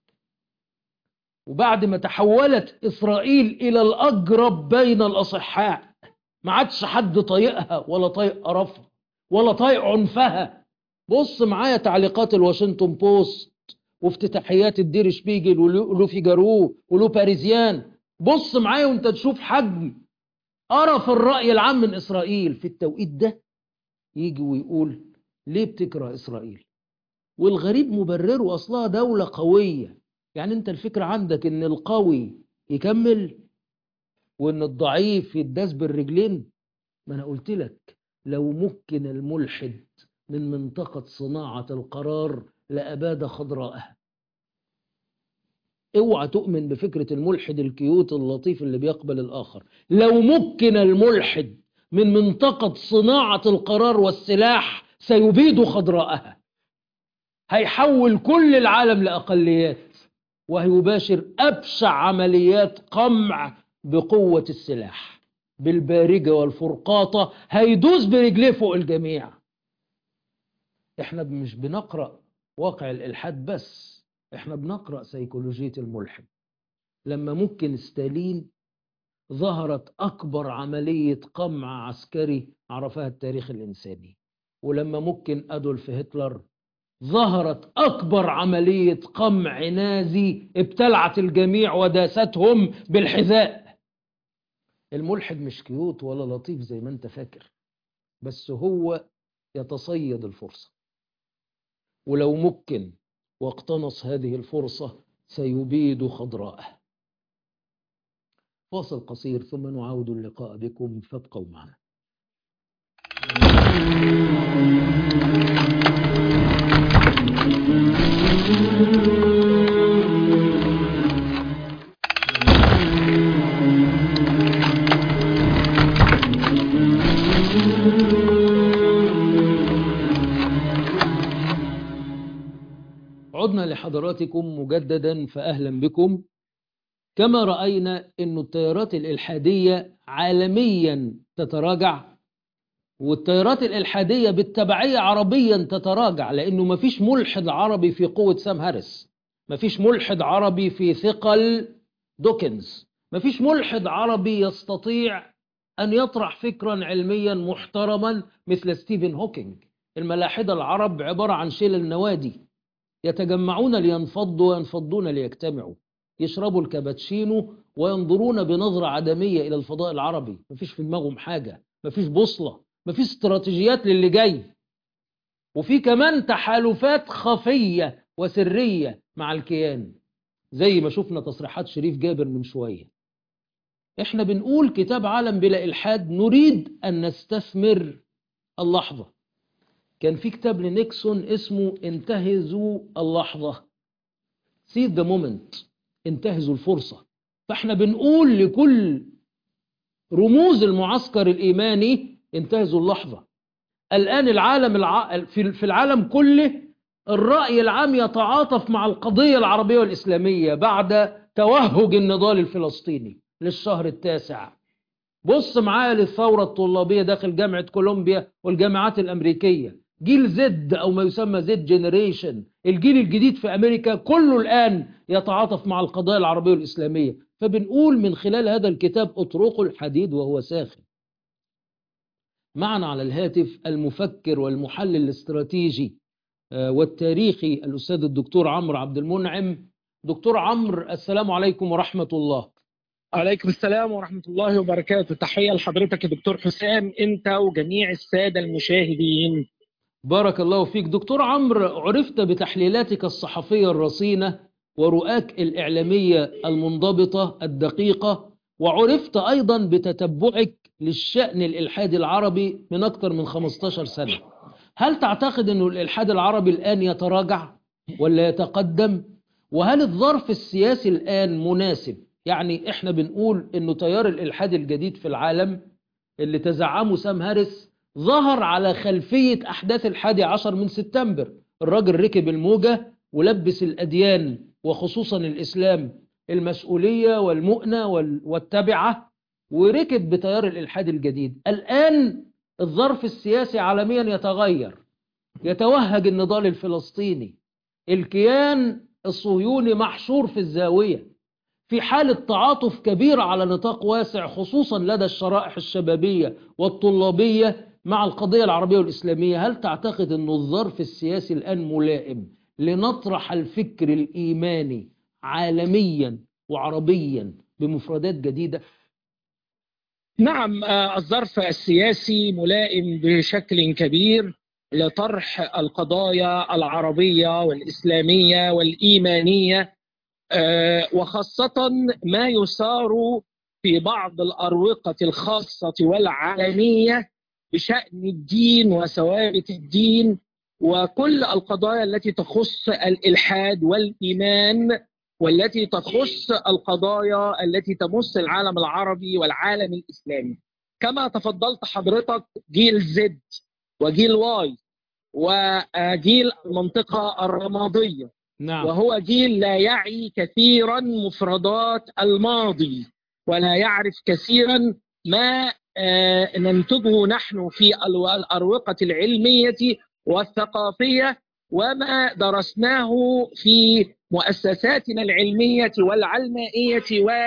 وبعد ما تحولت اسرائيل الى الاجرب بين الاصحاء ما عادش حد طايقها ولا طايق قرفها ولا طايق عنفها بص معايا تعليقات الواشنطن بوست وافتتاحيات الدير شبيجل ولو فيجارو ولو باريزيان بص معايا وانت تشوف حجم قرف الرأي العام من إسرائيل في التوقيت ده يجي ويقول ليه بتكره إسرائيل والغريب مبرره أصلها دولة قوية يعني انت الفكرة عندك ان القوي يكمل وان الضعيف يداس بالرجلين ما انا قلت لك لو مكن الملحد من منطقة صناعة القرار لأباد خضراءها اوعى تؤمن بفكرة الملحد الكيوت اللطيف اللي بيقبل الآخر لو مكن الملحد من منطقة صناعة القرار والسلاح سيبيد خضراءها هيحول كل العالم لأقليات وهيباشر أبشع عمليات قمع بقوة السلاح بالبارجة والفرقاطة هيدوس برجليه فوق الجميع احنا مش بنقرأ واقع الإلحاد بس احنا بنقرأ سيكولوجية الملحد لما ممكن ستالين ظهرت أكبر عملية قمع عسكري عرفها التاريخ الإنساني ولما ممكن أدولف هتلر ظهرت أكبر عملية قمع نازي ابتلعت الجميع وداستهم بالحذاء الملحد مش كيوت ولا لطيف زي ما انت فاكر بس هو يتصيد الفرصة ولو ممكن واقتنص هذه الفرصة سيبيد خضراءه فاصل قصير ثم نعود اللقاء بكم فابقوا معنا عدنا لحضراتكم مجددا فأهلا بكم كما رأينا أن التيارات الإلحادية عالميا تتراجع والتيارات الإلحادية بالتبعية عربيا تتراجع لأنه مفيش ملحد عربي في قوة سام هاريس مفيش ملحد عربي في ثقل دوكنز مفيش ملحد عربي يستطيع أن يطرح فكرا علميا محترما مثل ستيفن هوكينج الملاحدة العرب عبارة عن شلل النوادي يتجمعون لينفضوا وينفضون ليجتمعوا يشربوا الكابتشينو وينظرون بنظرة عدمية إلى الفضاء العربي مفيش في دماغهم حاجة مفيش بوصلة مفيش استراتيجيات للي جاي وفي كمان تحالفات خفية وسرية مع الكيان زي ما شفنا تصريحات شريف جابر من شوية احنا بنقول كتاب عالم بلا إلحاد نريد أن نستثمر اللحظة كان في كتاب لنيكسون اسمه انتهزوا اللحظة سيد ذا مومنت انتهزوا الفرصة فاحنا بنقول لكل رموز المعسكر الإيماني انتهزوا اللحظة الآن العالم الع... في العالم كله الرأي العام يتعاطف مع القضية العربية والإسلامية بعد توهج النضال الفلسطيني للشهر التاسع بص معايا للثورة الطلابية داخل جامعة كولومبيا والجامعات الأمريكية جيل زد أو ما يسمى زد جينيريشن الجيل الجديد في أمريكا كله الآن يتعاطف مع القضايا العربية والإسلامية فبنقول من خلال هذا الكتاب اطرقوا الحديد وهو ساخن معنا على الهاتف المفكر والمحلل الاستراتيجي والتاريخي الأستاذ الدكتور عمرو عبد المنعم دكتور عمرو السلام عليكم ورحمة الله عليكم السلام ورحمة الله وبركاته تحية لحضرتك يا دكتور حسام أنت وجميع السادة المشاهدين بارك الله فيك دكتور عمرو عرفت بتحليلاتك الصحفية الرصينة ورؤاك الإعلامية المنضبطة الدقيقة وعرفت أيضا بتتبعك للشأن الإلحادي العربي من أكثر من 15 سنة هل تعتقد أن الإلحاد العربي الآن يتراجع ولا يتقدم وهل الظرف السياسي الآن مناسب يعني احنا بنقول انه تيار الالحاد الجديد في العالم اللي تزعمه سام هاريس ظهر على خلفية احداث الحادي عشر من سبتمبر الراجل ركب الموجة ولبس الاديان وخصوصا الاسلام المسؤولية والمؤنة والتبعة وركب بتيار الالحاد الجديد الان الظرف السياسي عالميا يتغير يتوهج النضال الفلسطيني الكيان الصهيوني محشور في الزاويه في حالة تعاطف كبيرة على نطاق واسع خصوصا لدى الشرائح الشبابية والطلابية مع القضية العربية والإسلامية هل تعتقد أن الظرف السياسي الآن ملائم لنطرح الفكر الإيماني عالميا وعربيا بمفردات جديدة؟ نعم الظرف السياسي ملائم بشكل كبير لطرح القضايا العربية والإسلامية والإيمانية وخاصة ما يثار في بعض الأروقة الخاصة والعالمية بشأن الدين وثوابت الدين وكل القضايا التي تخص الإلحاد والإيمان والتي تخص القضايا التي تمس العالم العربي والعالم الإسلامي كما تفضلت حضرتك جيل زد وجيل واي وجيل المنطقة الرمادية نعم وهو جيل لا يعي كثيرا مفردات الماضي ولا يعرف كثيرا ما آه، ننتجه نحن في الو- الأروقة العلمية والثقافية وما درسناه في مؤسساتنا العلمية والعلمائية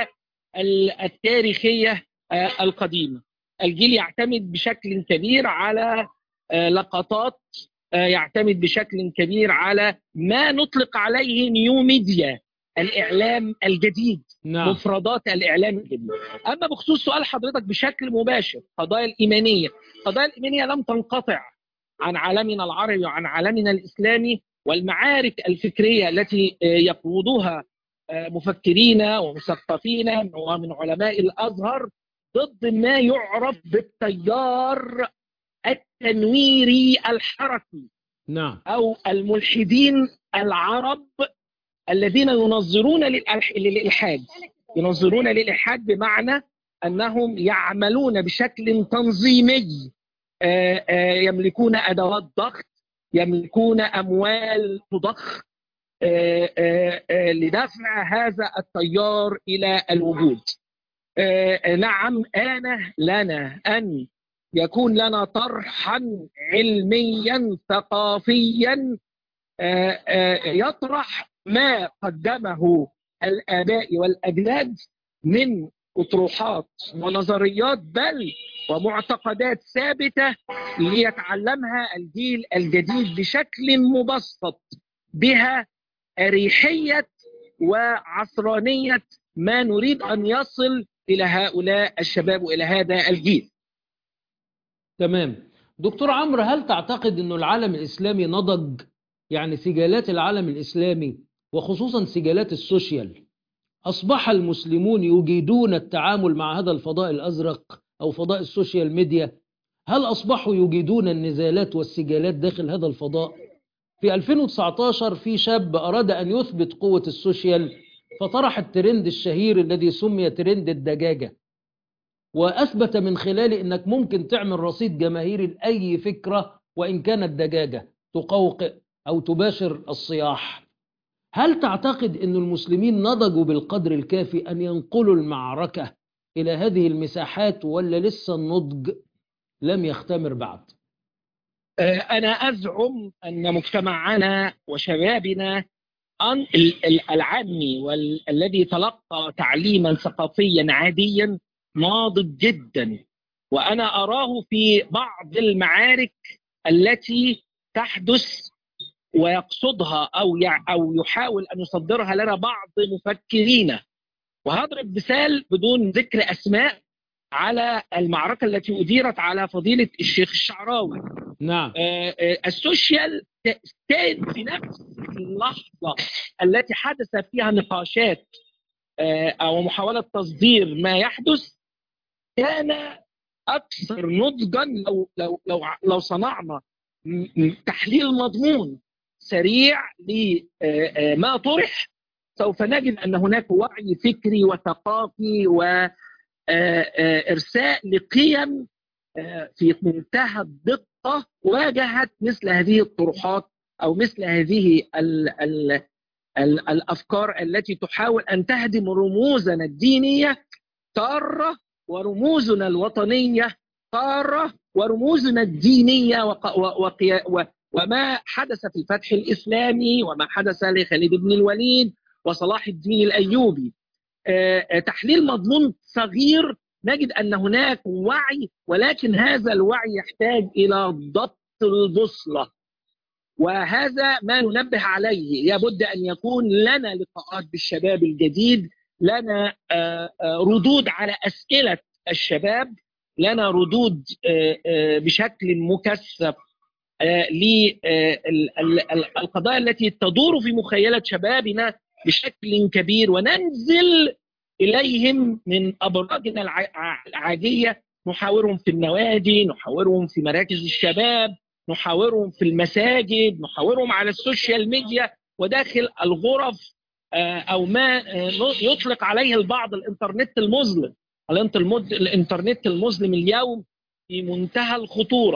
والتاريخية آه، القديمة الجيل يعتمد بشكل كبير على آه، لقطات آه، يعتمد بشكل كبير على ما نطلق عليه نيو ميديا الإعلام الجديد نعم مفردات الإعلام الجديد أما بخصوص سؤال حضرتك بشكل مباشر قضايا الإيمانية قضايا الإيمانية لم تنقطع عن عالمنا العربي وعن عالمنا الإسلامي والمعارك الفكرية التي آه، يقودها آه، مفكرين ومثقفين ومن علماء الأزهر ضد ما يعرف بالتيار التنويري الحركي نعم أو الملحدين العرب الذين ينظرون للألح- للإلحاد ينظرون للإلحاد بمعنى أنهم يعملون بشكل تنظيمي آه، آه، يملكون أدوات ضغط يملكون أموال تضخ آه، آه، آه، لدفع هذا التيار إلى الوجود آه، آه، نعم آن لنا أن يكون لنا طرحا علميا ثقافيا آه، آه، يطرح ما قدمه الآباء والأجداد من أطروحات ونظريات بل ومعتقدات ثابتة ليتعلمها الجيل الجديد بشكل مبسط بها أريحية وعصرانية ما نريد أن يصل إلى هؤلاء الشباب وإلى هذا الجيل تمام دكتور عمرو هل تعتقد أنه العالم الإسلامي نضج يعني سجالات العالم الإسلامي وخصوصا سجالات السوشيال أصبح المسلمون يجيدون التعامل مع هذا الفضاء الأزرق أو فضاء السوشيال ميديا هل أصبحوا يجيدون النزالات والسجالات داخل هذا الفضاء في 2019 في شاب أراد أن يثبت قوة السوشيال فطرح الترند الشهير الذي سمي ترند الدجاجة وأثبت من خلاله أنك ممكن تعمل رصيد جماهيري لأي فكرة وإن كانت دجاجة تقوقع أو تباشر الصياح هل تعتقد أن المسلمين نضجوا بالقدر الكافي أن ينقلوا المعركة إلى هذه المساحات ولا لسه النضج لم يختمر بعد آه، أنا أزعم أن مجتمعنا وشبابنا أن ال- ال- العامي والذي تلقى تعليما ثقافيا عاديا ناضج جدا وأنا أراه في بعض المعارك التي تحدث ويقصدها أو يع- أو يحاول أن يصدرها لنا بعض مفكرين وهضرب مثال بدون ذكر أسماء على المعركة التي أديرت على فضيلة الشيخ الشعراوي نعم آه، آه، السوشيال ت- كان في نفس اللحظة التي حدث فيها نقاشات آه، أو محاولة تصدير ما يحدث كان أكثر نضجا لو لو لو لو صنعنا م- م- تحليل مضمون سريع لما طرح سوف نجد أن هناك وعي فكري وثقافي وإرساء لقيم آه، في منتهى الدقة واجهت مثل هذه الطروحات أو مثل هذه ال ال ال الأفكار التي تحاول أن تهدم رموزنا الدينية تارة ورموزنا الوطنية تارة ورموزنا الدينية وق- و- وقيا- و- وما حدث في الفتح الإسلامي وما حدث لخالد بن الوليد وصلاح الدين الأيوبي آه، آه، تحليل مضمون صغير نجد أن هناك وعي ولكن هذا الوعي يحتاج إلى ضبط البوصلة وهذا ما ننبه عليه لابد أن يكون لنا لقاءات بالشباب الجديد لنا آه، آه، ردود على أسئلة الشباب لنا ردود آه، آه، بشكل مكثف للقضايا التي تدور في مخيلة شبابنا بشكل كبير وننزل إليهم من أبراجنا الع- العاجية نحاورهم في النوادي نحاورهم في مراكز الشباب نحاورهم في المساجد نحاورهم على السوشيال ميديا وداخل الغرف آه، أو ما آه، يطلق عليه البعض الإنترنت المظلم الإنترمد- الإنترنت المظلم اليوم في منتهى الخطورة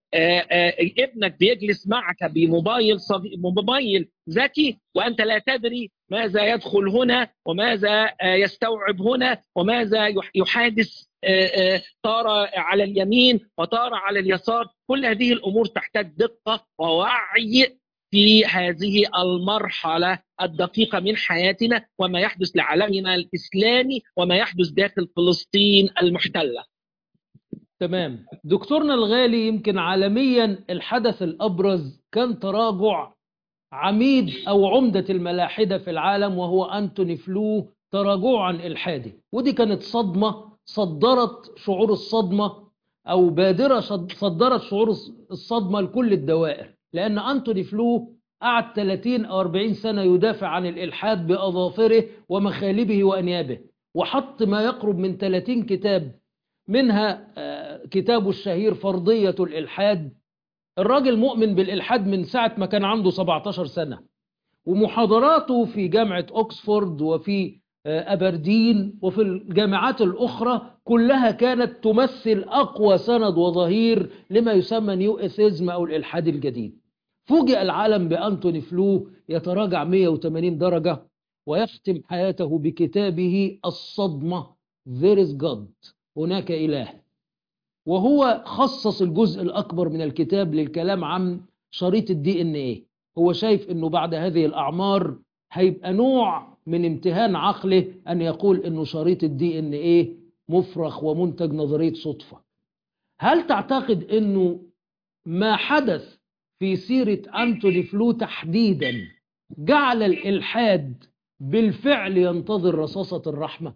آه، آه، ابنك بيجلس معك بموبايل صغ- موبايل ذكي وانت لا تدري ماذا يدخل هنا وماذا آه، يستوعب هنا وماذا يح- يحادث آه، آه، طار على اليمين وطار على اليسار كل هذه الامور تحتاج دقه ووعي في هذه المرحله الدقيقه من حياتنا وما يحدث لعالمنا الاسلامي وما يحدث داخل فلسطين المحتله تمام دكتورنا الغالي يمكن عالميا الحدث الأبرز كان تراجع عميد أو عمدة الملاحدة في العالم وهو أنتوني فلو تراجعا إلحادي ودي كانت صدمة صدرت شعور الصدمة أو بادرة شد- صدرت شعور الص- الصدمة لكل الدوائر لأن أنتوني فلو قعد 30 أو 40 سنة يدافع عن الإلحاد بأظافره ومخالبه وأنيابه وحط ما يقرب من 30 كتاب منها آه، كتابه الشهير فرضية الإلحاد الراجل مؤمن بالإلحاد من ساعة ما كان عنده 17 سنة ومحاضراته في جامعة أكسفورد وفي آه، أبردين وفي الجامعات الأخرى كلها كانت تمثل أقوى سند وظهير لما يسمى نيو إيثيزم أو الإلحاد الجديد فوجئ العالم بأنتوني فلو يتراجع 180 درجة ويختم حياته بكتابه الصدمة There is God هناك إله وهو خصص الجزء الأكبر من الكتاب للكلام عن شريط الدي ان ايه هو شايف انه بعد هذه الأعمار هيبقى نوع من امتهان عقله أن يقول انه شريط الدي ان ايه مفرخ ومنتج نظرية صدفة هل تعتقد انه ما حدث في سيرة أنتوني فلو تحديدا جعل الإلحاد بالفعل ينتظر رصاصة الرحمة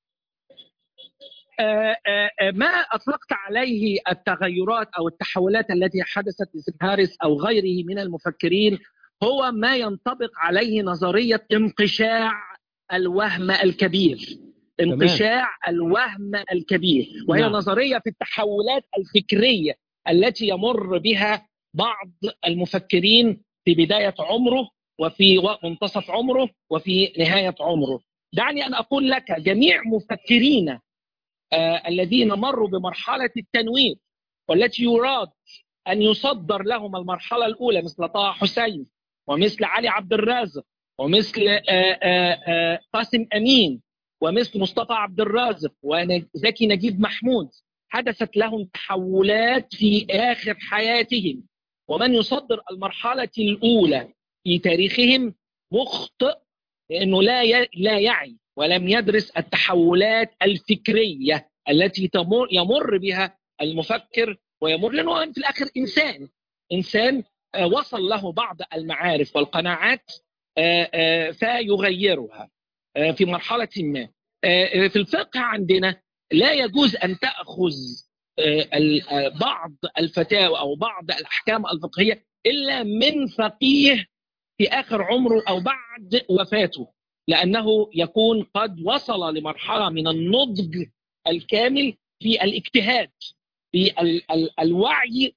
آه، آه، آه، ما اطلقت عليه التغيرات او التحولات التي حدثت لسيد هاريس او غيره من المفكرين هو ما ينطبق عليه نظريه انقشاع الوهم الكبير انقشاع الوهم الكبير وهي نعم. نظريه في التحولات الفكريه التي يمر بها بعض المفكرين في بدايه عمره وفي و- منتصف عمره وفي نهايه عمره دعني ان اقول لك جميع مفكرين آه، الذين مروا بمرحلة التنوير والتي يراد أن يصدر لهم المرحلة الأولى مثل طه حسين ومثل علي عبد الرازق ومثل آه، آه، آه، قاسم أمين ومثل مصطفى عبد الرازق وزكي نجيب محمود حدثت لهم تحولات في آخر حياتهم ومن يصدر المرحلة الأولى في تاريخهم مخطئ لأنه لا ي- لا يعي ولم يدرس التحولات الفكرية التي تمر يمر بها المفكر ويمر لأنه في الآخر إنسان إنسان آه، وصل له بعض المعارف والقناعات آه، آه، فيغيرها آه، في مرحلة ما آه، في الفقه عندنا لا يجوز أن تأخذ آه، ال- آه، بعض الفتاوى أو بعض الأحكام الفقهية إلا من فقيه في آخر عمره أو بعد وفاته لأنه يكون قد وصل لمرحلة من النضج الكامل في الاجتهاد في ال- ال- الوعي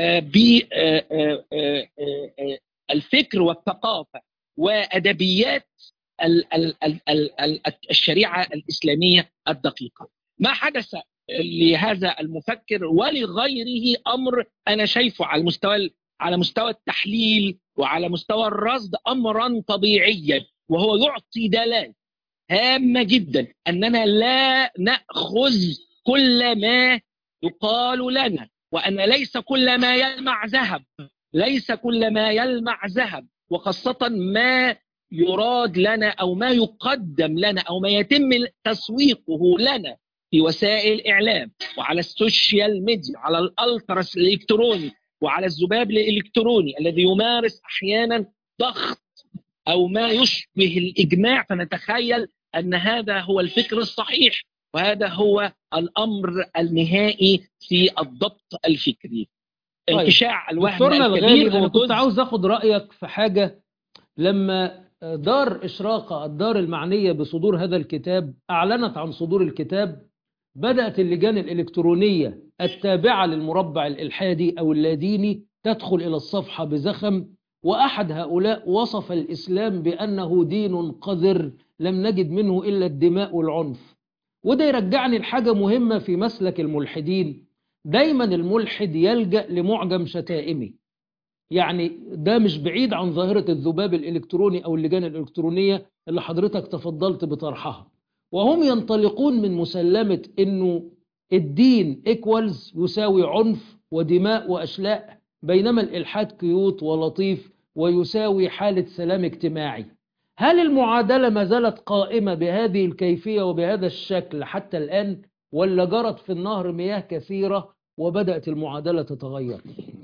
بالفكر والثقافة وأدبيات ال- ال- ال- ال- ال- الشريعة الإسلامية الدقيقة ما حدث لهذا المفكر ولغيره أمر أنا شايفه على المستوى على مستوى التحليل وعلى مستوى الرصد أمرا طبيعيا وهو يعطي دلالة هامة جدا أننا لا نأخذ كل ما يقال لنا وأن ليس كل ما يلمع ذهب ليس كل ما يلمع ذهب وخاصة ما يراد لنا أو ما يقدم لنا أو ما يتم تسويقه لنا في وسائل الإعلام وعلى السوشيال ميديا على الألترس الإلكتروني وعلى الذباب الإلكتروني الذي يمارس أحيانا ضغط أو ما يشبه الإجماع فنتخيل أن هذا هو الفكر الصحيح وهذا هو الأمر النهائي في الضبط الفكري طيب. انقشاع الوهم دكتورنا الكبير الغالي هو أنا كنت جزء عاوز أخد رأيك في حاجة لما دار إشراقة الدار المعنية بصدور هذا الكتاب أعلنت عن صدور الكتاب بدأت اللجان الإلكترونية التابعة للمربع الإلحادي أو اللاديني تدخل إلى الصفحة بزخم وأحد هؤلاء وصف الإسلام بأنه دين قذر لم نجد منه إلا الدماء والعنف وده يرجعني لحاجة مهمة في مسلك الملحدين دايما الملحد يلجأ لمعجم شتائمي يعني ده مش بعيد عن ظاهرة الذباب الإلكتروني أو اللجان الإلكترونية اللي حضرتك تفضلت بطرحها وهم ينطلقون من مسلمة أنه الدين إيكوالز يساوي عنف ودماء وأشلاء بينما الإلحاد كيوت ولطيف ويساوي حالة سلام اجتماعي هل المعادلة ما زالت قائمة بهذه الكيفية وبهذا الشكل حتى الآن ولا جرت في النهر مياه كثيرة وبدأت المعادلة تتغير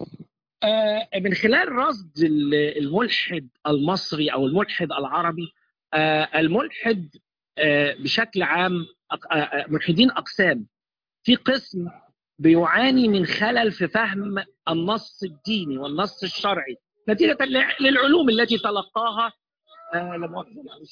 آه، من خلال رصد ال- الملحد المصري او الملحد العربي آه، الملحد آه، بشكل عام أق- آه، آه، ملحدين اقسام في قسم بيعاني من خلل في فهم النص الديني والنص الشرعي نتيجه لع- للعلوم التي تلقاها آه، لا مؤاخذة، معلش.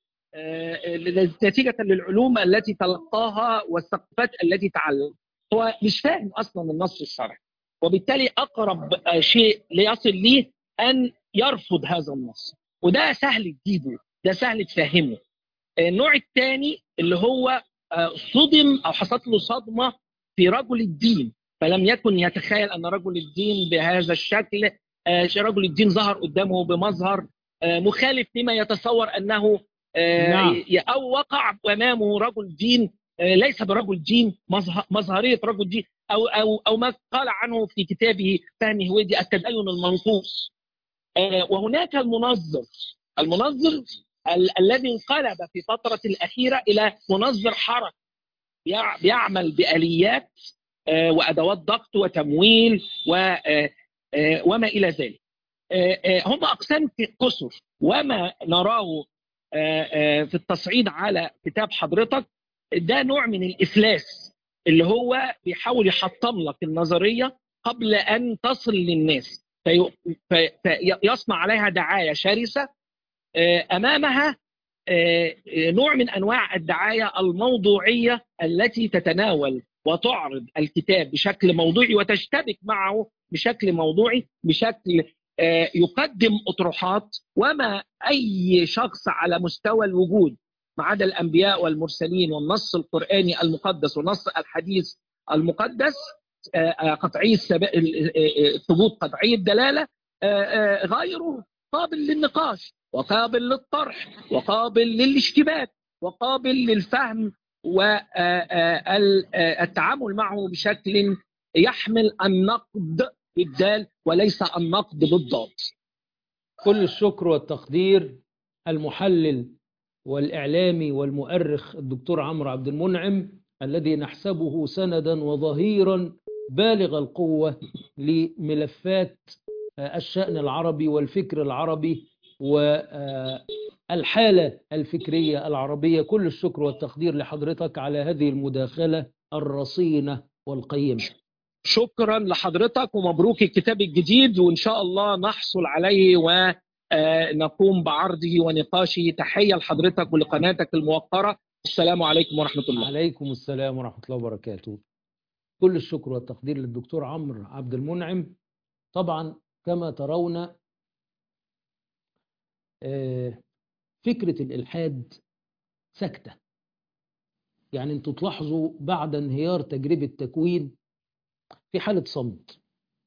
آه، نتيجه للعلوم التي تلقاها والثقافات التي تعلم هو مش فاهم اصلا النص الشرعي وبالتالي اقرب آه، شيء ليصل ليه ان يرفض هذا النص وده سهل تجيبه ده سهل تفهمه النوع الثاني اللي هو آه، صدم او حصلت له صدمه في رجل الدين فلم يكن يتخيل ان رجل الدين بهذا الشكل آه، رجل الدين ظهر قدامه بمظهر آه، مخالف لما يتصور انه آه، نعم. ي- او وقع امامه رجل دين آه، ليس برجل دين مظه- مظهريه رجل دين او او او ما قال عنه في كتابه فهم هويدي التدين المنقوص آه، وهناك المنظر المنظر ال- الذي انقلب في فترة الأخيرة إلى منظر حركة بيع- بيعمل بآليات آه، وأدوات ضغط وتمويل و آه، آه، وما إلى ذلك آه، آه، هم أقسام كسر وما نراه آه، آه، في التصعيد على كتاب حضرتك ده نوع من الإفلاس اللي هو بيحاول يحطم لك النظرية قبل أن تصل للناس في- في- فيصنع عليها دعاية شرسة آه، امامها آه، آه، نوع من انواع الدعايه الموضوعيه التي تتناول وتعرض الكتاب بشكل موضوعي وتشتبك معه بشكل موضوعي بشكل آه، يقدم اطروحات وما اي شخص على مستوى الوجود ما عدا الانبياء والمرسلين والنص القراني المقدس والنص الحديث المقدس آه، آه، قطعي السب- ال- آه، آه، الثبوت قطعي الدلاله آه، آه، غيره قابل للنقاش وقابل للطرح وقابل للاشتباك وقابل للفهم والتعامل معه بشكل يحمل النقد بالدال وليس النقد بالضاد كل الشكر والتقدير المحلل والإعلامي والمؤرخ الدكتور عمرو عبد المنعم الذي نحسبه سندا وظهيرا بالغ القوة لملفات آه، الشأن العربي والفكر العربي والحالة الفكرية العربية كل الشكر والتقدير لحضرتك على هذه المداخلة الرصينة والقيمة شكرا لحضرتك ومبروك الكتاب الجديد وإن شاء الله نحصل عليه ونقوم بعرضه ونقاشه تحية لحضرتك ولقناتك الموقرة السلام عليكم ورحمة الله عليكم السلام ورحمة الله وبركاته كل الشكر والتقدير للدكتور عمرو عبد المنعم طبعا كما ترون آه، فكرة الإلحاد سكتة يعني انتوا تلاحظوا بعد انهيار تجربة تكوين في حالة صمت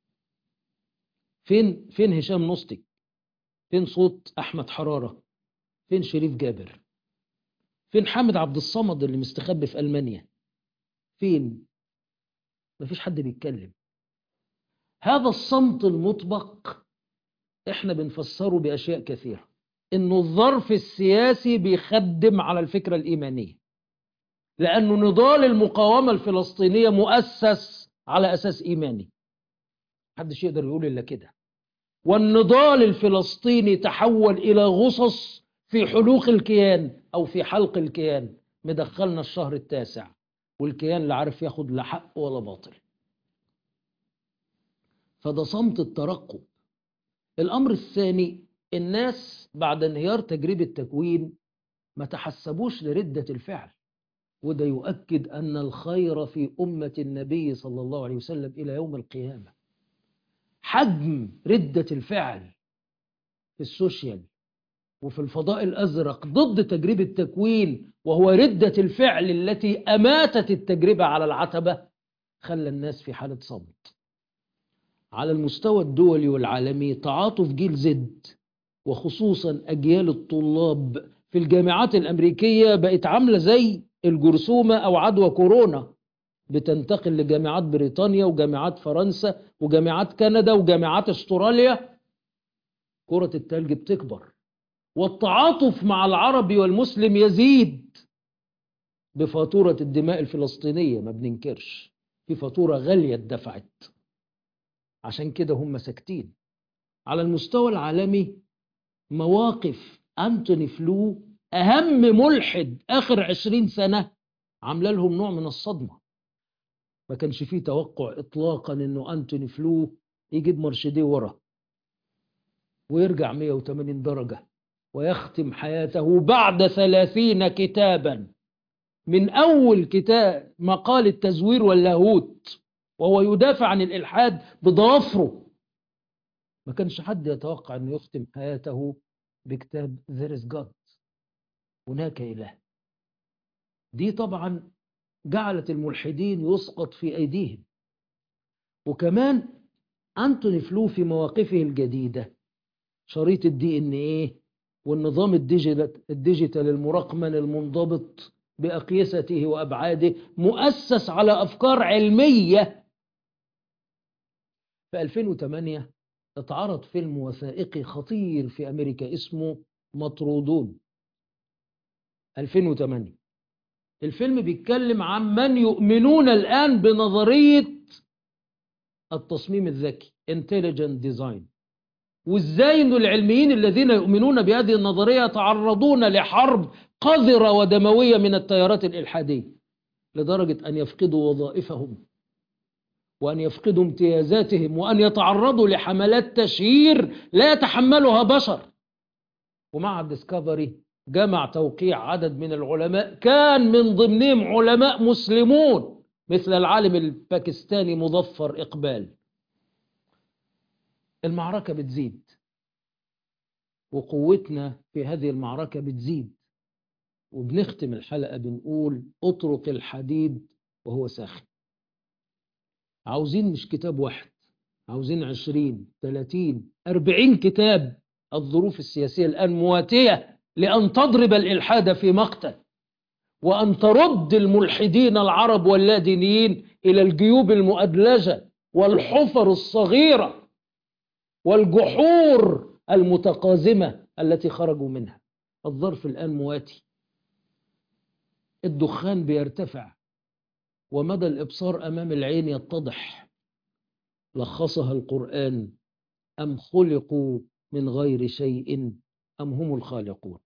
فين فين هشام نصتك فين صوت أحمد حرارة فين شريف جابر فين حامد عبد الصمد اللي مستخبي في ألمانيا فين مفيش حد بيتكلم هذا الصمت المطبق احنا بنفسره بأشياء كثيرة انه الظرف السياسي بيخدم على الفكرة الإيمانية لأنه نضال المقاومة الفلسطينية مؤسس على أساس إيماني محدش يقدر يقول إلا كده والنضال الفلسطيني تحول إلى غصص في حلوق الكيان أو في حلق الكيان مدخلنا الشهر التاسع والكيان لا عارف ياخد لا حق ولا باطل فده صمت الترقب الأمر الثاني الناس بعد انهيار تجربة تكوين ما تحسبوش لردة الفعل وده يؤكد أن الخير في أمة النبي صلى الله عليه وسلم إلى يوم القيامة حجم ردة الفعل في السوشيال وفي الفضاء الأزرق ضد تجربة تكوين وهو ردة الفعل التي أماتت التجربة على العتبة خلى الناس في حالة صمت على المستوى الدولي والعالمي تعاطف جيل زد وخصوصا أجيال الطلاب في الجامعات الأمريكية بقت عاملة زي الجرثومة أو عدوى كورونا بتنتقل لجامعات بريطانيا وجامعات فرنسا وجامعات كندا وجامعات استراليا كرة التلج بتكبر والتعاطف مع العربي والمسلم يزيد بفاتورة الدماء الفلسطينية ما بننكرش في فاتورة غالية اتدفعت عشان كده هم ساكتين على المستوى العالمي مواقف أنتوني فلو أهم ملحد آخر عشرين سنة عاملة لهم نوع من الصدمة ما كانش فيه توقع إطلاقا إنه أنتوني فلو يجيب مرشديه ورا ويرجع 180 درجة ويختم حياته بعد ثلاثين كتابا من أول كتاب مقال التزوير واللاهوت وهو يدافع عن الإلحاد بضوافره ما كانش حد يتوقع أنه يختم حياته بكتاب There is God هناك إله دي طبعا جعلت الملحدين يسقط في أيديهم وكمان أنتوني فلو في مواقفه الجديدة شريط الدي ان ايه والنظام الديجيتال المرقمن المنضبط بأقيسته وأبعاده مؤسس على أفكار علمية في 2008 اتعرض فيلم وثائقي خطير في أمريكا اسمه مطرودون 2008 الفيلم بيتكلم عن من يؤمنون الآن بنظرية التصميم الذكي intelligent design وازاي انه العلميين الذين يؤمنون بهذه النظرية تعرضون لحرب قذرة ودموية من التيارات الإلحادية لدرجة أن يفقدوا وظائفهم وأن يفقدوا امتيازاتهم وأن يتعرضوا لحملات تشهير لا يتحملها بشر ومع الديسكفري جمع توقيع عدد من العلماء كان من ضمنهم علماء مسلمون مثل العالم الباكستاني مظفر إقبال المعركة بتزيد وقوتنا في هذه المعركة بتزيد وبنختم الحلقة بنقول اطرق الحديد وهو ساخن عاوزين مش كتاب واحد عاوزين عشرين ثلاثين أربعين كتاب الظروف السياسية الآن مواتية لأن تضرب الإلحاد في مقتل وأن ترد الملحدين العرب واللادينيين إلى الجيوب المؤدلجة والحفر الصغيرة والجحور المتقازمة التي خرجوا منها الظرف الآن مواتي الدخان بيرتفع ومدى الإبصار أمام العين يتضح لخصها القرآن أم خلقوا من غير شيء أم هم الخالقون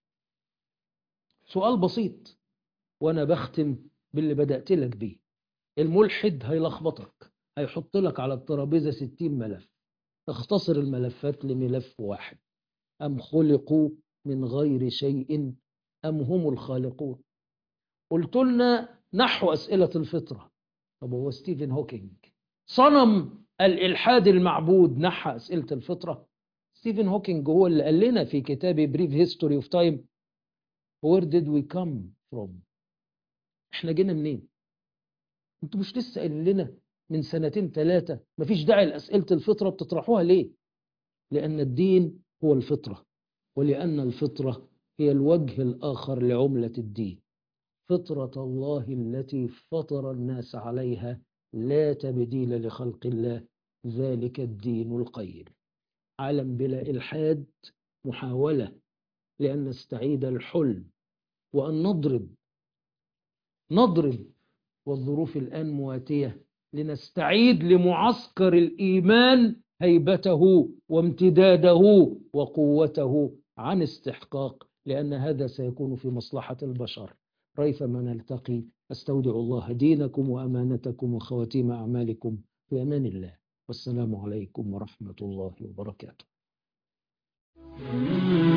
سؤال بسيط وأنا بختم باللي بدأت لك بيه الملحد هيلخبطك هيحط لك على الترابيزة ستين ملف اختصر الملفات لملف واحد أم خلقوا من غير شيء أم هم الخالقون قلت لنا نحو أسئلة الفطرة طب هو ستيفن هوكينج صنم الإلحاد المعبود نحى أسئلة الفطرة ستيفن هوكينج هو اللي قال لنا في كتابه بريف هيستوري اوف تايم where did we come from احنا جينا منين انتوا مش لسه قايلين لنا من سنتين ثلاثة مفيش داعي لأسئلة الفطرة بتطرحوها ليه لأن الدين هو الفطرة ولأن الفطرة هي الوجه الآخر لعملة الدين فطرة الله التي فطر الناس عليها لا تبديل لخلق الله ذلك الدين القيم عالم بلا إلحاد محاولة لأن نستعيد الحلم وأن نضرب نضرب والظروف الآن مواتية لنستعيد لمعسكر الإيمان هيبته وامتداده وقوته عن استحقاق لأن هذا سيكون في مصلحة البشر ريثما نلتقي أستودع الله دينكم وأمانتكم وخواتيم أعمالكم في أمان الله والسلام عليكم ورحمة الله وبركاته